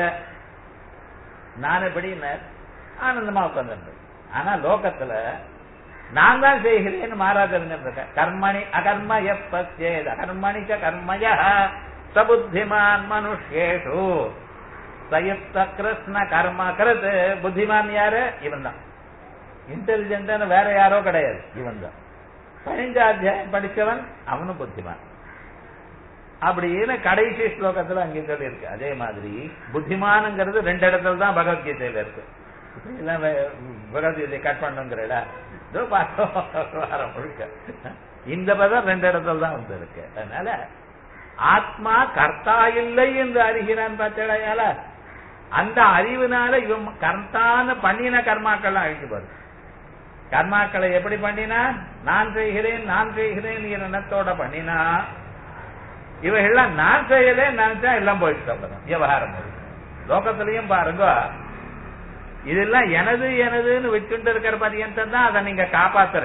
நான் எப்படின்னு ஆனந்தமா உட்கார்ந்து ஆனா லோகத்துல நான் தான் செய்கிறேன்னு மாறாத இருக்க கர்மணி அகர்ம எப்பச்சேத் அகர்மணி கர்மய சபுத்திமான் மனுஷேஷு சயுக்த கிருஷ்ண கர்ம கருத்து புத்திமான் யாரு இவன் தான் இன்டெலிஜென்ட் வேற யாரோ கிடையாது இவன் தான் பதினஞ்சு அத்தியாயம் படிச்சவன் அவனும் புத்திமான் அப்படின்னு கடைசி ஸ்லோகத்துல அங்கே சொல்லி இருக்கு அதே மாதிரி புத்திமானுங்கிறது ரெண்டு இடத்துல தான் பகவத்கீதையில இருக்கு இப்படி எல்லாம் பகவத்கீதை கட் பண்ணுங்கிறல இதோ பார்த்தோம் முழுக்க இந்த பதம் ரெண்டு இடத்துல தான் வந்து இருக்கு அதனால ஆத்மா கர்த்தா இல்லை என்று அறிகிறான் பார்த்தடையால அந்த அறிவுனால இவன் கர்த்தான்னு பண்ணின கர்மாக்கள்லாம் அழிஞ்சு போகுது கர்மாக்களை எப்படி பண்ணினா நான் செய்கிறேன் நான் செய்கிறேன் எண்ணத்தோட பண்ணினா இவைகள்லாம் நான் செய்யலே நினைச்சா எல்லாம் போயிட்டு அவ்வளவுதான் விவகாரம் லோகத்திலையும் பாருங்க இதெல்லாம் எனது எனதுன்னு வச்சுட்டு இருக்கிற பரியந்தம் தான் அதை நீங்க காப்பாத்துற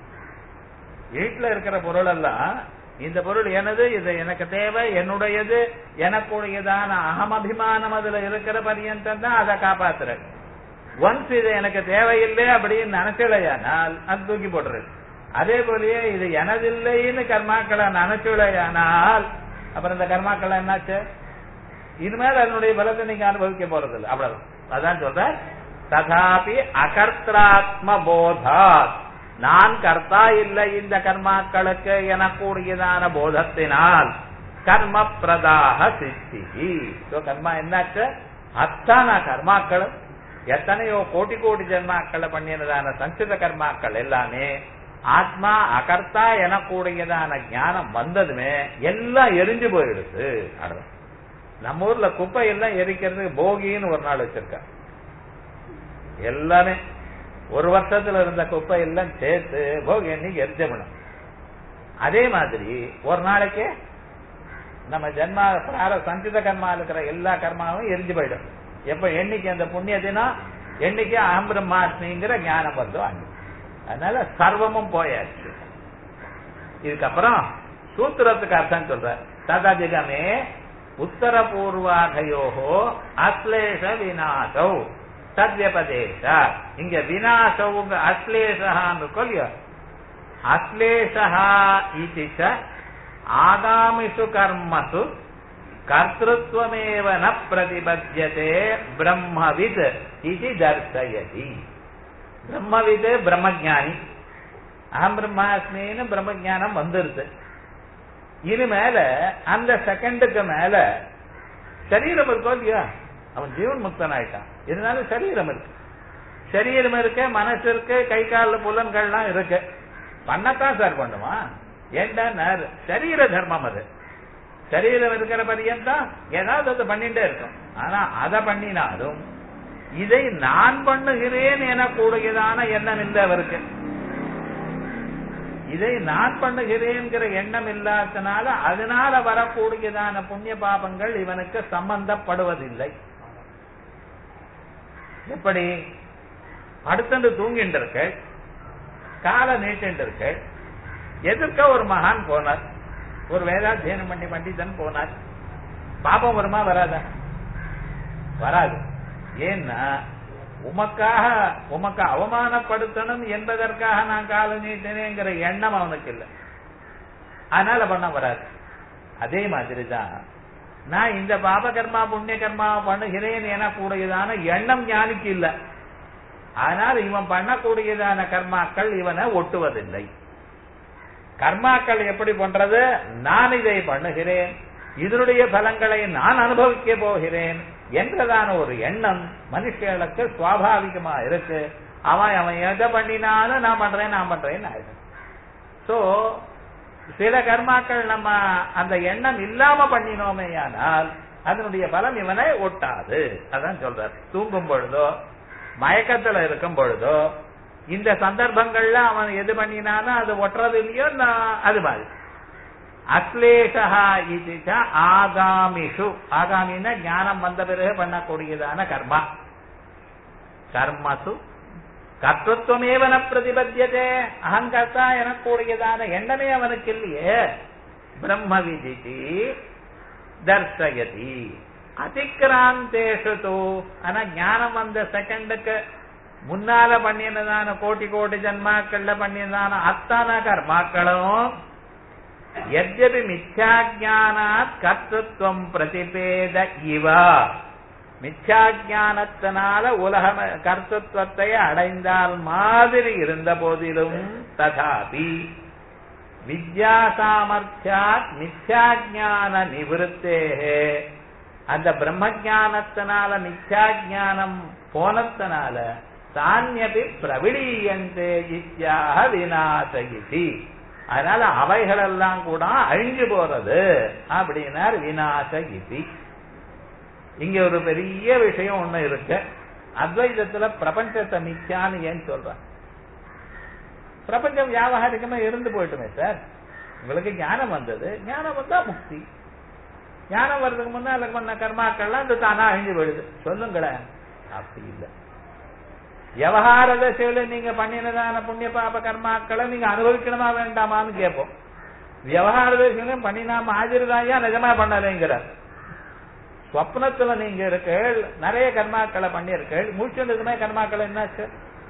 வீட்டுல இருக்கிற பொருள் எல்லாம் இந்த பொருள் எனது இது எனக்கு தேவை என்னுடையது எனக்குடையதான அகமபிமானம் அதுல இருக்கிற பரியந்தம் தான் அதை காப்பாத்துற ஒன்ஸ் இது எனக்கு தேவையில்லை அப்படின்னு நினைச்சலையானால் அது தூக்கி போடுறது அதே போலயே இது எனதில்லைன்னு கர்மாக்களை நினைச்சுலையானால் அப்புறம் இந்த கர்மாக்கள் என்னாச்சு இனிமேல் அதனுடைய பலத்தை நீங்க அனுபவிக்க போறது இல்லை அவ்வளவு அதான் சொல்ற ததாபி அகர்த்தாத்ம போதாத் நான் கர்த்தா இல்லை இந்த கர்மாக்களுக்கு எனக்கூடியதான போதத்தினால் கர்ம பிரதாக சித்தி கர்மா என்னாச்சு அத்தான கர்மாக்களும் எத்தனையோ கோடி கோடி ஜென்மாக்களை பண்ணினதான சஞ்சித கர்மாக்கள் எல்லாமே ஆத்மா அகர்த்தா எனக்கூடியதான ஞானம் வந்ததுமே எல்லாம் எரிஞ்சு போயிடுது அவ்வளவுதான் நம்ம ஊர்ல குப்பை எல்லாம் எரிக்கிறதுக்கு போகின்னு ஒரு நாள் வச்சிருக்க எல்லாமே ஒரு வருஷத்துல இருந்த குப்பை எல்லாம் சேர்த்து போகி அன்னைக்கு எரிஞ்சப்படும் அதே மாதிரி ஒரு நாளைக்கு நம்ம ஜென்மா பிரார சஞ்சித கர்மா இருக்கிற எல்லா கர்மாவும் எரிஞ்சு போயிடும் எப்ப என்னைக்கு அந்த புண்ணிய தினம் என்னைக்கு அம்பிரமாத்மிங்கிற ஞானம் வந்தோ அன்னைக்கு அதனால சர்வமும் போயாச்சு இதுக்கப்புறம் சூத்திரத்துக்கு அர்த்தம் சொல்ற தததிகமே உத்தர பூர்வாகயோகோ அஸ்லேஷ விநாசௌ தத்யபதேச இங்க விநாசவுங்க அஸ்லேஷான்னு கொல்லியோ அஸ்லேஷா இது ஆகாமிஷு கர்மசு கர்த்தத்வமேவ ந பிரதிபத்தியதே பிரம்மவித் இது தர்சயதி பிரம்மவித் பிரம்மஜானி அகம் பிரம்மாஸ்மின்னு பிரம்மஜானம் வந்துருது இனிமேல அந்த செகண்டுக்கு மேல சரீரம் இருக்கோ இல்லையா அவன் ஜீவன் முக்தன் ஆயிட்டான் இதனால சரீரம் இருக்கு சரீரம் இருக்கு மனசு இருக்கு கை கால புலன்கள்லாம் இருக்கு பண்ணத்தான் சார் பண்ணுவான் ஏண்டா சரீர தர்மம் அது சரீரம் இருக்கிற பரியந்தான் ஏதாவது அது பண்ணிட்டே இருக்கும் ஆனா அதை பண்ணினாலும் இதை நான் பண்ணுகிறேன் எனக்கூடியதான எண்ணம் இல்லை அவருக்கு இதை நான் பண்ணுகிறேங்கிற எண்ணம் இல்லாதனால அதனால வரக்கூடியதான புண்ணிய பாபங்கள் இவனுக்கு சம்பந்தப்படுவதில்லை எப்படி அடுத்தண்டு தூங்கிட்டு இருக்க காலை நீட்டிட்டு இருக்க எதிர்க்க ஒரு மகான் போனார் ஒரு வேதாத்தியனம் பண்ணி பண்டிதன் போனார் பாபம் வருமா வராதா வராது ஏன்னா உமக்காக உமக்கு அவமானப்படுத்தணும் என்பதற்காக நான் கால நீட்டினேங்கிற எண்ணம் அவனுக்கு இல்லை அதனால பண்ண வராது அதே மாதிரிதான் நான் இந்த பாப கர்மா புண்ணிய கர்மா பண்ணுகிறேன் என கூடியதான எண்ணம் ஞானிக்கு இல்ல ஆனால் இவன் பண்ணக்கூடியதான கர்மாக்கள் இவனை ஒட்டுவதில்லை கர்மாக்கள் எப்படி பண்றது நான் இதை பண்ணுகிறேன் இதனுடைய பலங்களை நான் அனுபவிக்க போகிறேன் என்றதான ஒரு எண்ணம் மனுஷர்களுக்கு சுவாபாவிகமா இருக்கு அவன் அவன் எதை பண்ணினாலும் நான் பண்றேன் நான் பண்றேன்னு ஆயிடும் சோ சில கர்மாக்கள் நம்ம அந்த எண்ணம் இல்லாம பண்ணினோமேயானால் அதனுடைய பலம் இவனை ஒட்டாது அதான் சொல்றார் தூங்கும் பொழுதோ மயக்கத்துல இருக்கும் பொழுதோ இந்த சந்தர்ப்பங்கள்ல அவன் எது பண்ணினாலும் அது ஒட்டுறது இல்லையோ நான் அது மாதிரி அக்லேஷா இது ஆகாமிஷு ஆகாமின்னா ஞானம் வந்த பிறகு பண்ணக்கூடியதான கர்மா கர்மசு கர்த்தத்துவமேவன பிரதிபத்தியதே அகங்கர்த்தா எனக்கூடியதான எண்ணமே அவனுக்கு இல்லையே பிரம்ம விதிதி தர்சயதி அதிக்கிராந்தேஷு தூ ஆனா ஞானம் வந்த செகண்டுக்கு முன்னால பண்ணினதான கோட்டி கோட்டி ஜன்மாக்கள்ல பண்ணினதான அத்தான கர்மாக்களும் எத்யபி மித்யாஜானாத் கர்த்தத்துவம் பிரதிபேத இவா மித்யாஜானத்தினால உலக கர்த்தத்துவத்தை அடைந்தால் மாதிரி இருந்த போதிலும் ததாபி வித்யா சாமர்த்தியாத் மித்யாஜான நிவிருத்தேகே அந்த பிரம்மஜானத்தினால மித்யாஜானம் போனத்தினால தானியபி பிரவிடீயந்தே இத்தியாக விநாசகிதி அதனால அவைகளெல்லாம் கூட அழிஞ்சு போறது அப்படின்னார் விநாசகிதி இங்க ஒரு பெரிய விஷயம் ஒண்ணு இருக்கு அத்வைதத்துல பிரபஞ்சத்தை மிச்சான்னு ஏன் சொல்றான் பிரபஞ்சம் வியாபாரிகமா இருந்து போயிட்டுமே சார் உங்களுக்கு ஞானம் வந்தது ஞானம் வந்தா முக்தி ஞானம் வர்றதுக்கு முன்னால பண்ண கர்மாக்கள்லாம் அது தானா அழிஞ்சு போயிடுது சொல்லுங்களேன் அப்படி இல்லை விவகார தசையில நீங்க பண்ணினதான புண்ணிய பாப கர்மாக்களை நீங்க அனுபவிக்கணுமா வேண்டாமான்னு கேட்போம் விவகார தசையிலும் பண்ணினாம ஆஜிருதாயா நிஜமா பண்ணலைங்கிறார் ஸ்வப்னத்துல நீங்க இருக்கீள் நிறைய கர்மாக்களை பண்ணியிருக்கீள் மூச்சுன்றதுமே கர்மாக்கள் என்னாச்சு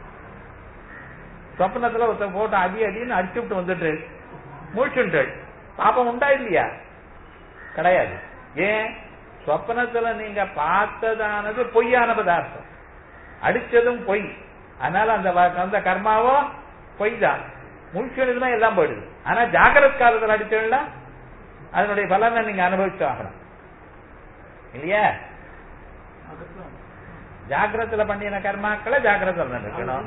சொப்னத்துல ஒருத்தர் போட்டு அடி அடின்னு அடிச்சு விட்டு வந்துட்டு மூச்சுண்டு பாப்பம் உண்டா இல்லையா கிடையாது ஏன் சொப்னத்துல நீங்க பார்த்ததானது பொய்யான பதார்த்தம் அடிச்சதும் பொய் அதனால அந்த அந்த கர்மாவோ பொய் தான் முழிச்சுனதுமே எல்லாம் போயிடுது ஆனா ஜாகிரத் காலத்தில் அடிச்சோம்ல அதனுடைய பலனை நீங்க அனுபவிச்சு ஆகணும் இல்லையா ஜாகிரத்துல பண்ணின கர்மாக்களை ஜாகிரத்தில் இருக்கணும்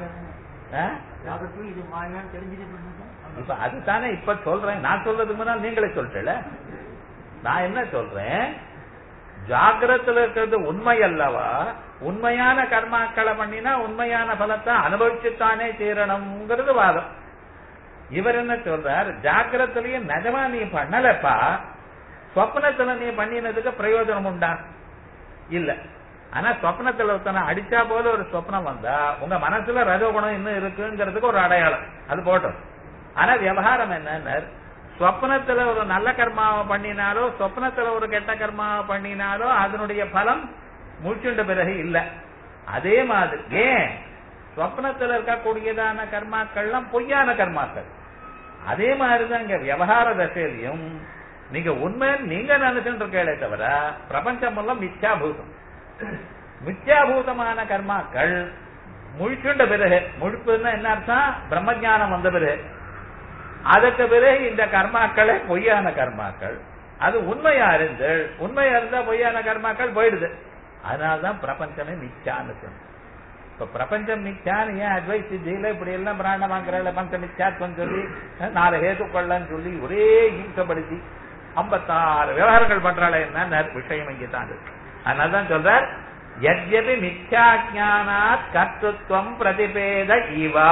இப்ப அதுதானே இப்ப சொல்றேன் நான் சொல்றதுக்கு முன்னால் நீங்களே சொல்லிட்டல நான் என்ன சொல்றேன் ஜாகிரத்துல இருக்கிறது உண்மை அல்லவா உண்மையான கர்மாக்களை பண்ணினா உண்மையான பலத்தை அனுபவிச்சுத்தானே தீரணுங்கிறது வாதம் இவர் என்ன சொல்றார் ஜாகிரத்திலையும் நிஜமா நீ பண்ணலப்பா சொப்னத்துல நீ பண்ணினதுக்கு பிரயோஜனம் உண்டா இல்ல ஆனா சொப்னத்துல ஒருத்தனை அடிச்சா போல ஒரு சொப்னம் வந்தா உங்க மனசுல ரஜோகுணம் இன்னும் இருக்குங்கிறதுக்கு ஒரு அடையாளம் அது போட்டோம் ஆனா விவகாரம் என்ன சொப்னத்துல ஒரு நல்ல கர்மாவை பண்ணினாலோ சொப்னத்துல ஒரு கெட்ட கர்மாவை பண்ணினாலோ அதனுடைய பலம் மூச்சுண்ட பிறகு இல்ல அதே மாதிரி ஏன் சொப்னத்துல இருக்கக்கூடியதான கர்மாக்கள்லாம் பொய்யான கர்மாக்கள் அதே மாதிரிதான் இங்க விவகார தசையிலையும் நீங்க உண்மை நீங்க நினைச்சுட்டு இருக்கே தவிர பிரபஞ்சம் எல்லாம் மித்யாபூதம் மித்யாபூதமான கர்மாக்கள் முழிச்சுண்ட பிறகு முழிப்புன்னா என்ன அர்த்தம் பிரம்மஜானம் வந்த பிறகு அதுக்கு பிறகு இந்த கர்மாக்களே பொய்யான கர்மாக்கள் அது உண்மையா இருந்து உண்மையா இருந்தா பொய்யான கர்மாக்கள் போயிடுது அதனால்தான் பிரபஞ்சமே மிச்சான்னு சொன்ன இப்ப பிரபஞ்சம் மிச்சான்னு ஏன் அட்வைஸ் சித்தியில இப்படி எல்லாம் பிராண்ட வாங்குறல பஞ்ச மிச்சாத்வம் சொல்லி நாலு ஹேதுக்கொள்ளன்னு சொல்லி ஒரே ஈர்க்கப்படுத்தி ஐம்பத்தாறு விவகாரங்கள் பண்றாள் என்ன விஷயம் இங்கே தான் இருக்கு அதனால்தான் சொல்றார் எத்யபி மித்யாஜானாத் கர்த்தத்துவம் பிரதிபேத இவா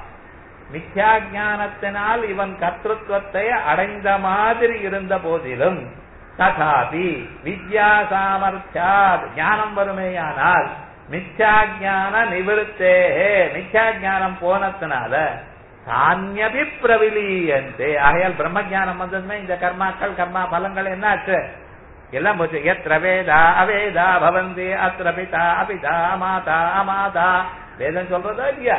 மித்யாஜானத்தினால் இவன் கர்த்தத்துவத்தை அடைந்த மாதிரி இருந்த போதிலும் ததாபி வித்யா சாமர்த்தியாத் ஞானம் வருமேயானால் மித்யாஜான நிவிருத்தேகே மித்யாஜானம் போனத்தினால தானியபி பிரவிலியந்தே ஆகையால் பிரம்மஜானம் வந்ததுமே இந்த கர்மாக்கள் கர்மா பலங்கள் என்னாச்சு எல்லாம் போச்சு எத்திர வேதா அவேதா பவந்தி அத்திர பிதா அபிதா மாதா அமாதா வேதம் சொல்றதா இல்லையா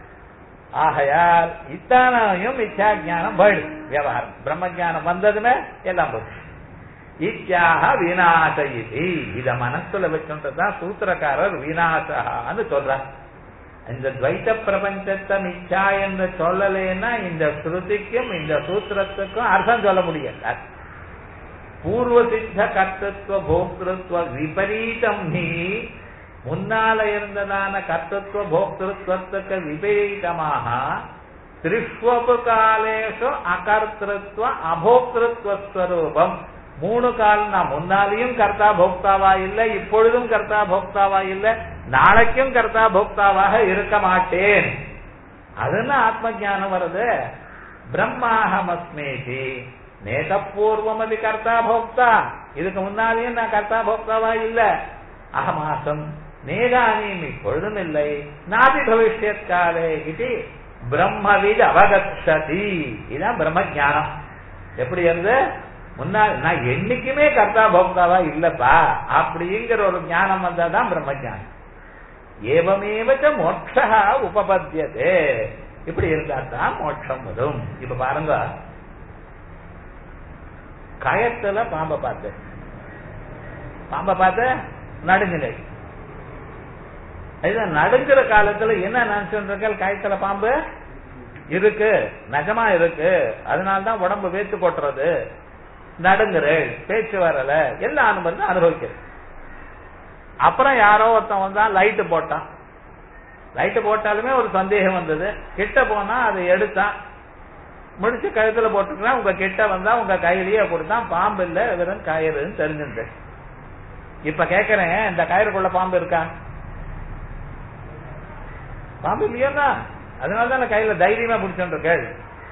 ஆகையால் இத்தானையும் இச்சா ஜானம் போயிடும் விவகாரம் பிரம்ம ஜானம் வந்ததுமே எல்லாம் போச்சு இத்தியாக விநாச இது இத மனசுல வச்சுன்றதா சூத்திரக்காரர் விநாசகான்னு சொல்றார் இந்த துவைத்த பிரபஞ்சத்தை மிச்சா என்று சொல்லலைன்னா இந்த ஸ்ருதிக்கும் இந்த சூத்திரத்துக்கும் அர்த்தம் சொல்ல முடியாது பூர்வ சித்த கர்த்தத்துவ போக்திருத்துவ விபரீதம் நீ முன்னால இருந்ததான கர்த்தத்துவ போக்திருத்துவத்துக்கு விபரீதமாக திரிஷ்வபு காலேஷு அகர்த்திருத்துவ அபோக்திருத்துவஸ்வரூபம் மூணு கால் நான் முன்னாலேயும் கர்த்தா போக்தாவா இல்லை இப்பொழுதும் கர்த்தா போக்தாவா இல்லை நாளைக்கும் கர்த்தா போக்தாவாக இருக்க மாட்டேன் அதுன்னு ஆத்ம ஞானம் வருது பிரம்மாஹமஸ்மேதி நேதப்பூர்வம் அது கர்த்தா போக்தா இதுக்கு முன்னாலேயும் நான் கர்த்தா போக்தாவா இல்ல அகமாசம் நேதானியும் இப்பொழுதும் இல்லை நாதி பவிஷ்யத் காலே இது பிரம்மவித் அவகச்சதி இதுதான் பிரம்ம ஞானம் எப்படி இருந்து முன்னாள் நான் என்னைக்குமே கர்த்தா போக்தாவா இல்லப்பா அப்படிங்கிற ஒரு ஞானம் வந்தாதான் பிரம்ம ஞானம் ஏவமேவச்ச மோட்சா உபபத்தியதே இப்படி இருந்தா தான் மோட்சம் வரும் இப்ப பாருங்க கயத்துல பாம்பை பார்த்து பாம்பை பார்த்து நடுங்கினை இதுதான் நடுங்கிற காலத்துல என்ன நினைச்சுருக்கேன் கயத்துல பாம்பு இருக்கு நகமா இருக்கு அதனால்தான் உடம்பு வேத்து கொட்டுறது நடுங்குறேன் பேச்சு வரல எல்லா அனுபவம் அனுபவிக்கிறேன் அப்புறம் யாரோ ஒருத்தன் வந்தான் லைட்டு போட்டான் லைட்டு போட்டாலுமே ஒரு சந்தேகம் வந்தது கிட்ட போனா அதை எடுத்தான் முடிச்சு கழுத்துல போட்டுக்கலாம் உங்க கிட்ட வந்தா உங்க கையிலேயே கொடுத்தான் பாம்பு இல்ல வெறும் கயிறுன்னு தெரிஞ்சுட்டு இப்ப கேக்குறேன் இந்த கயிறுக்குள்ள பாம்பு இருக்கா பாம்பு இல்லையா அதனாலதான் கையில தைரியமா பிடிச்சோன்னு இருக்கேள்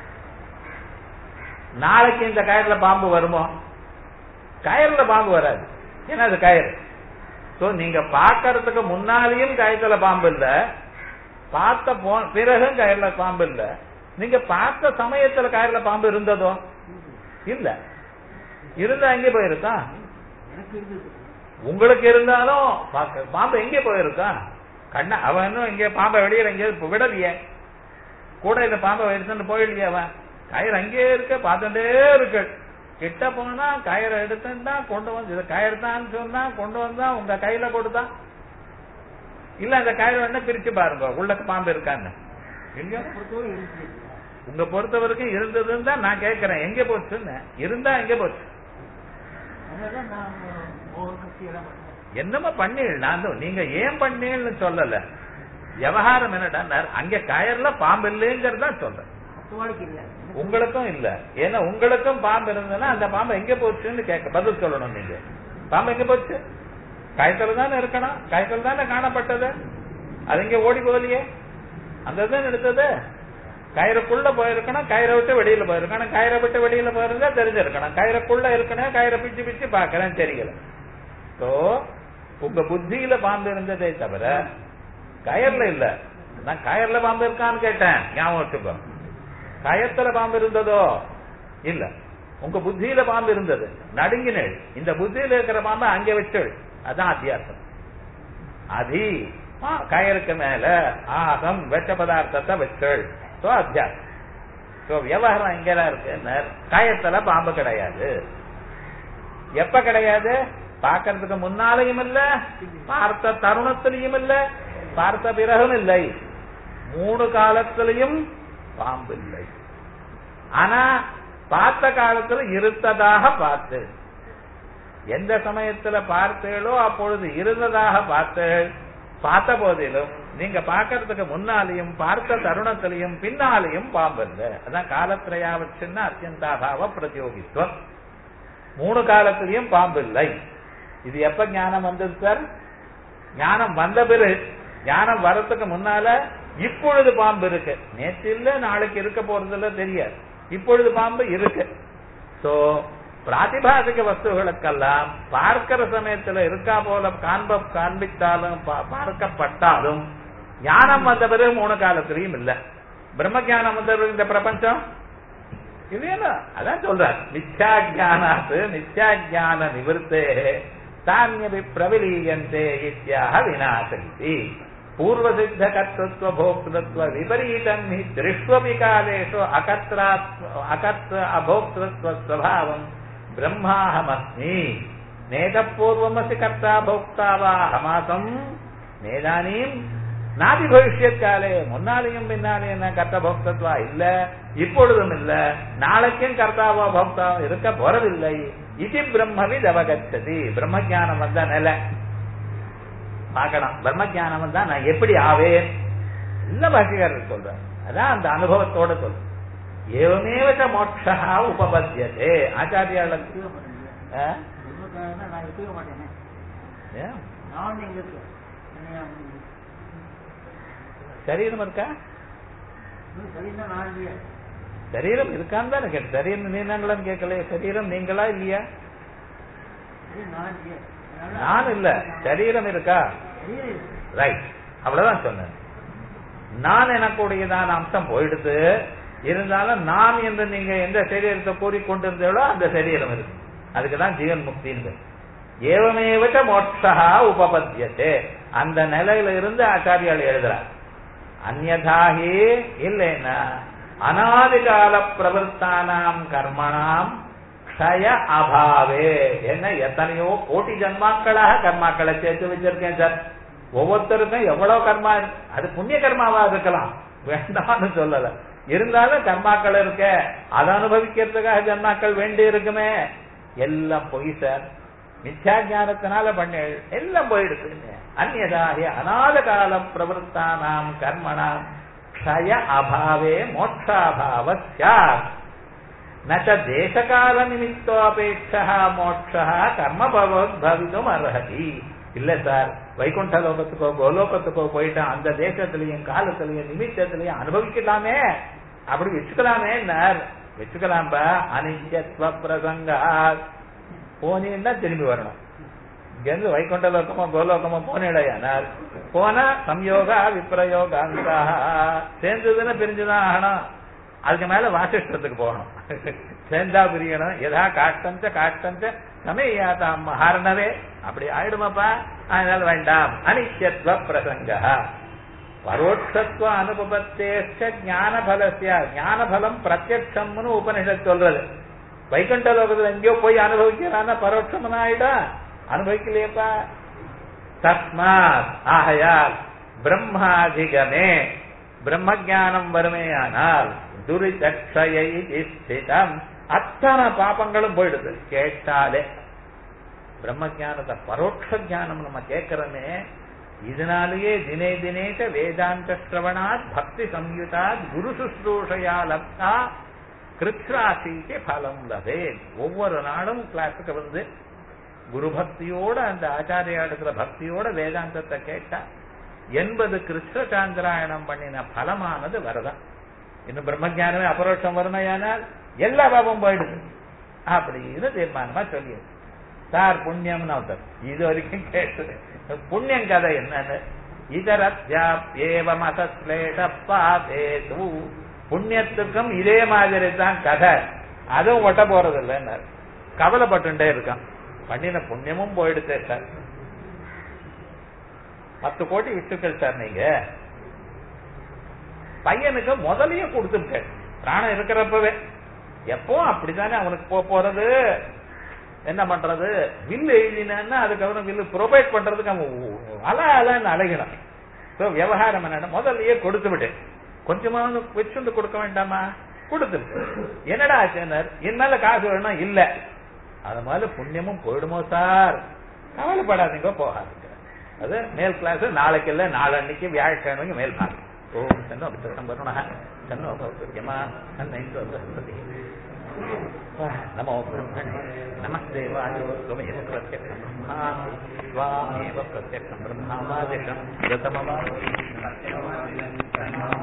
நாளைக்கு இந்த கயிறுல பாம்பு வருமோ கயிறுல பாம்பு வராது ஏன்னா அது கயிறு சோ நீங்க பாக்கறதுக்கு முன்னாலேயும் கயத்துல பாம்பு இல்ல பார்த்த போ பிறகும் கயிறுல பாம்பு இல்ல நீங்க பார்த்த சமயத்துல கயிறுல பாம்பு இருந்ததோ இல்ல இருந்தா எங்க போயிருக்கா உங்களுக்கு இருந்தாலும் பாம்பு எங்க போயிருக்கா கண்ண அவன் இன்னும் இங்க பாம்பை வெளியில எங்க விடலையே கூட இந்த பாம்பை எடுத்துட்டு போயிடலையே அவன் கயிறு அங்கே இருக்க பார்த்துட்டே இருக்கு கிட்ட போனா கயிறை எடுத்துட்டா கொண்டு வந்து இது கயிறு தான் சொன்னா கொண்டு வந்தா உங்க கையில கொடுத்தான் இல்ல அந்த கயிறு வேணா பிரிச்சு பாருங்க உள்ள பாம்பு இருக்கான்னு இல்லையா உங்க பொறுத்த வரைக்கும் இருந்ததுன்னு தான் நான் கேட்கிறேன் எங்க போச்சுன்னு இருந்தா எங்க போச்சு என்னமா பண்ணீள் நான் நீங்க ஏன் பண்ணீள்னு சொல்லல விவகாரம் என்னடா அங்க கயர்ல பாம்பு இல்லைங்கிறதா சொல்றேன் உங்களுக்கும் இல்ல ஏன்னா உங்களுக்கும் பாம்பு இருந்ததுன்னா அந்த பாம்பு எங்க போச்சுன்னு கேட்க பதில் சொல்லணும் நீங்க பாம்பு எங்க போச்சு கயத்துல தானே இருக்கணும் கயத்துல தானே காணப்பட்டது அது இங்க ஓடி போகலையே அந்த தான் எடுத்தது கயிறுக்குள்ள போயிருக்கணும் கயிறை விட்டு வெளியில போயிருக்கணும் கயிறை விட்டு வெளியில போயிருந்தா தெரிஞ்சிருக்கணும் கயிறுக்குள்ள இருக்கணும் கயிறை பிச்சு பிச்சு பாக்கிறேன் தெரியல சோ உங்க புத்தியில பாம்பு இருந்ததே தவிர கயர்ல இல்ல நான் கயர்ல பாம்பு இருக்கான்னு கேட்டேன் ஞாபகம் வச்சுக்கோ கயத்துல பாம்பு இருந்ததோ இல்ல உங்க புத்தியில பாம்பு இருந்தது நடுங்கினேள் இந்த புத்தியில இருக்கிற பாம்பு அங்க வச்சள் அதான் அத்தியாசம் அதி கயருக்கு மேல ஆகம் வெச்ச பதார்த்தத்தை வச்சள் சோ அத்தியாசம் சோ விவகாரம் எங்கெல்லாம் இருக்கு கயத்துல பாம்பு கிடையாது எப்ப கிடையாது பார்க்கறதுக்கு முன்னாலையும் இல்ல பார்த்த தருணத்திலையும் இல்ல பார்த்த பிறகும் இல்லை மூணு காலத்திலையும் பாம்பு இல்லை ஆனா பார்த்த காலத்துல இருந்ததாக பார்த்து எந்த சமயத்துல பார்த்தேளோ அப்பொழுது இருந்ததாக பார்த்தேள் பார்த்த போதிலும் நீங்க பார்க்கறதுக்கு முன்னாலையும் பார்த்த தருணத்திலையும் பின்னாலையும் பாம்பு இல்லை அதான் காலத்திரையாவச்சுன்னா அத்தியந்தாபாவ பிரதியோகித்துவம் மூணு காலத்திலையும் பாம்பு இல்லை இது எப்ப ஞானம் வந்தது சார் ஞானம் வந்த பிறகு ஞானம் வரத்துக்கு முன்னால இப்பொழுது பாம்பு இருக்கு நேற்று இல்ல நாளைக்கு இருக்க போறதுல தெரியாது இப்பொழுது பாம்பு இருக்கு சோ பிராதிபாசிக வஸ்துகளுக்கெல்லாம் பார்க்கிற சமயத்துல இருக்கா போல காண்ப காண்பித்தாலும் பார்க்கப்பட்டாலும் ஞானம் வந்த பிறகு மூணு காலத்திலையும் இல்ல பிரம்ம ஜானம் வந்த பிறகு இந்த பிரபஞ்சம் இல்லையா அதான் சொல்றார் நித்யா ஜானாத்து நித்யா ஜான நிவர்த்தே தானியபி பிரவிலீயந்தே இத்தியாக விநாசந்தி பூர்வசித்த கர்த்தத்வ போக்திருத்வ விபரீதம் ஹி திருஷ்வபி காலேஷு அகத்ராத் அகத் அபோக்திருத்வ ஸ்வபாவம் பிரம்மாஹமஸ்மி நேதப்பூர்வமசி கர்த்தா போக்தா வா ஹமாசம் நேதானீம் நாதி பவிஷ்யத் காலே முன்னாலேயும் பின்னாலேயும் என்ன கர்த்த போக்தத்வா இல்ல இப்பொழுதும் இல்ல நாளைக்கும் கர்த்தாவோ பக்தாவோ இருக்க போறதில்லை இது பிரம்மவித் அவகச்சதி பிரம்ம ஜானம் வந்த நிலை பார்க்கணும் பிரம்ம ஜானம் வந்தா நான் எப்படி ஆவேன் இல்ல பாஷிகாரர் சொல்றேன் அதான் அந்த அனுபவத்தோட சொல்றேன் ஏவமேவச்ச மோட்சா உபபத்தியதே ஆச்சாரியாளுக்கு ஒத்துக்க மாட்டேன் ஆ? பிரம்மக்காரன்னா நான் ஒத்துக்க மாட்டேனே ஏன்? நான் எங்க இருக்கு என்னையா சரீரம் இருக்கா சரின்னா நான் இல்லையா சரீரம் இருக்கான்னு தானே கேட்டு சரீரம் நீங்களான்னு கேட்கலையே சரீரம் நீங்களா இல்லையா சரி நான் இல்லையா அதனால நான் இல்ல சரீரம் இருக்கா சரீரம் இருக்கு. ரைட் அவ்வளவுதான் சொன்னேன் நான் எனக்குடையதான அம்சம் போயிடுது இருந்தாலும் நான் என்று நீங்க எந்த சரீரத்தை கூறிக்கொண்டிருந்தீங்களோ அந்த சரீரம் இருக்கு அதுக்குதான் ஜீவன் முக்தின்னு ஏவமேவச்ச மோட்சா உபபத்தியத்தே அந்த நிலையில இருந்து ஆச்சாரியால் எழுதுறார் அந்நதாகி இல்லைன்னா அனாதிகால பிரவர்த்தானாம் கர்மணாம் க்ஷய அபாவே என்ன எத்தனையோ கோடி ஜன்மாக்களாக கர்மாக்களை சேர்த்து வச்சிருக்கேன் சார் ஒவ்வொருத்தருக்கும் எவ்வளவு கர்மா இருக்கு. அது புண்ணிய கர்மாவா இருக்கலாம் வேண்டாம்னு சொல்லல இருந்தாலும் கர்மாக்கள் இருக்க அதை அனுபவிக்கிறதுக்காக ஜன்மாக்கள் வேண்டி இருக்குமே எல்லாம் பொய் சார் மித்யா ஞானத்தினால பண்ண எல்லாம் போயிடுச்சு அந்நதாகி அநாத காலம் பிரவருத்தானாம் கர்மணாம் க்ஷய அபாவே மோட்சாபாவ சாத் நச்ச தேசகால நிமித்தோபேட்சா மோட்சா கர்ம பவிதும் அர்ஹதி இல்ல சார் வைகுண்ட லோகத்துக்கோ கோலோகத்துக்கோ போயிட்டான் அந்த தேசத்திலையும் காலத்திலையும் நிமித்தத்திலையும் அனுபவிக்கலாமே அப்படி வச்சுக்கலாமே வச்சுக்கலாம்பா அனித்யத்வ பிரசங்கா போனீன்னா திரும்பி வரணும் இங்க இருந்து வைகுண்ட லோகமோ கோலோகமோ போனேடையானால் போனா சம்யோகா விப்ரயோகாந்தா சேர்ந்ததுன்னா பிரிஞ்சுதான் ஆகணும் அதுக்கு மேல வாசிஷ்டத்துக்கு போகணும் சேர்ந்தா பிரியணும் எதா காஷ்டஞ்ச காஷ்டஞ்ச சமயாதாம் மகாரணவே அப்படி ஆயிடுமாப்பா அதனால வேண்டாம் அனித்யத்வ பிரசங்க பரோட்சத்துவ அனுபவத்தேச்ச ஞான பலசிய ஞான பலம் பிரத்யட்சம்னு உபனிஷத் சொல்றது வைகுண்ட லோகத்துல எங்கேயோ போய் அனுபவிக்கிறான்னா பரோட்சம்னு ஆயிடும் அனுபவிக்கலையப்பா தஸ்மாத் ஆகையால் பிரம்மாதிகமே பிரம்ம ஜானம் வருமேயானால் துரிதக்ஷயை ஸ்திதம் அத்தனை பாபங்களும் போயிடுது கேட்டாலே பிரம்ம ஜானத்தை பரோட்ச ஜானம் நம்ம கேட்கிறோமே இதனாலேயே தினே தினேக வேதாந்த சிரவணாத் பக்தி சம்யுதாத் குரு சுশ্ரூஷையா லப்தா கிருத்ராசிக்கு பலம் லபே ஒவ்வொரு நாளும் கிளாஸுக்கு வந்து குரு பக்தியோட அந்த ஆச்சாரியா இருக்கிற பக்தியோட வேதாந்தத்தை கேட்டா எண்பது கிருஷ்ண சாந்திராயணம் பண்ணின பலமானது வரதான் இன்னும் பிரம்மஜானமே அபரோட்சம் வருமையானால் எல்லா பாபம் போயிடுது அப்படின்னு தீர்மானமா சொல்லியது சார் புண்ணியம்னு ஒருத்தர் இது வரைக்கும் கேட்டது புண்ணியம் கதை என்னன்னு இதரத்யாப்யேவம் அசஸ்லேஷப்பாதேது புண்ணியத்துக்கும் இதே மாதிரி தான் கதை அதுவும் ஒட்ட போறது இல்லைன்னு கவலைப்பட்டுட்டே இருக்கான் பண்ணின புண்ணியமும் போயிடுச்சே சார் பத்து கோடி வித்துக்கள் சார் நீங்க பையனுக்கு முதலையே கொடுத்துட்டேன் பிராணம் இருக்கிறப்பவே எப்பவும் அப்படித்தானே அவனுக்கு போக போறது என்ன பண்றது வில்லு எழுதினா அதுக்கப்புறம் வில்லு ப்ரொவைட் பண்றதுக்கு அவன் அல அலன்னு அழகினான் சோ விவகாரம் என்ன முதல்லயே கொடுத்து விட்டேன் கொஞ்சமாவது வச்சுண்டு கொடுக்க வேண்டாமா கொடுத்துருக்கு என்னடா ஆச்சுனர் என் மேல காசு வேணும் இல்ல அது மாதிரி புண்ணியமும் போயிடுமோ சார் கவலைப்படாதீங்க போகாதுங்க அது மேல் கிளாஸ் நாளைக்கு இல்ல நாளன்னைக்கு வியாழக்கிழமைக்கு மேல் கிளாஸ் ஓம் சன்னோ அபிஷேகம் வருணா சன்னோ பௌத்தியமா சன்னை சரஸ்வதி நமோ பிரம்மணே நமஸ்தேவாயோ त्वमेव प्रत्यक्षं ब्रह्मासि त्वामेव प्रत्यक्षं ब्रह्मावादिशं गतमवादिशं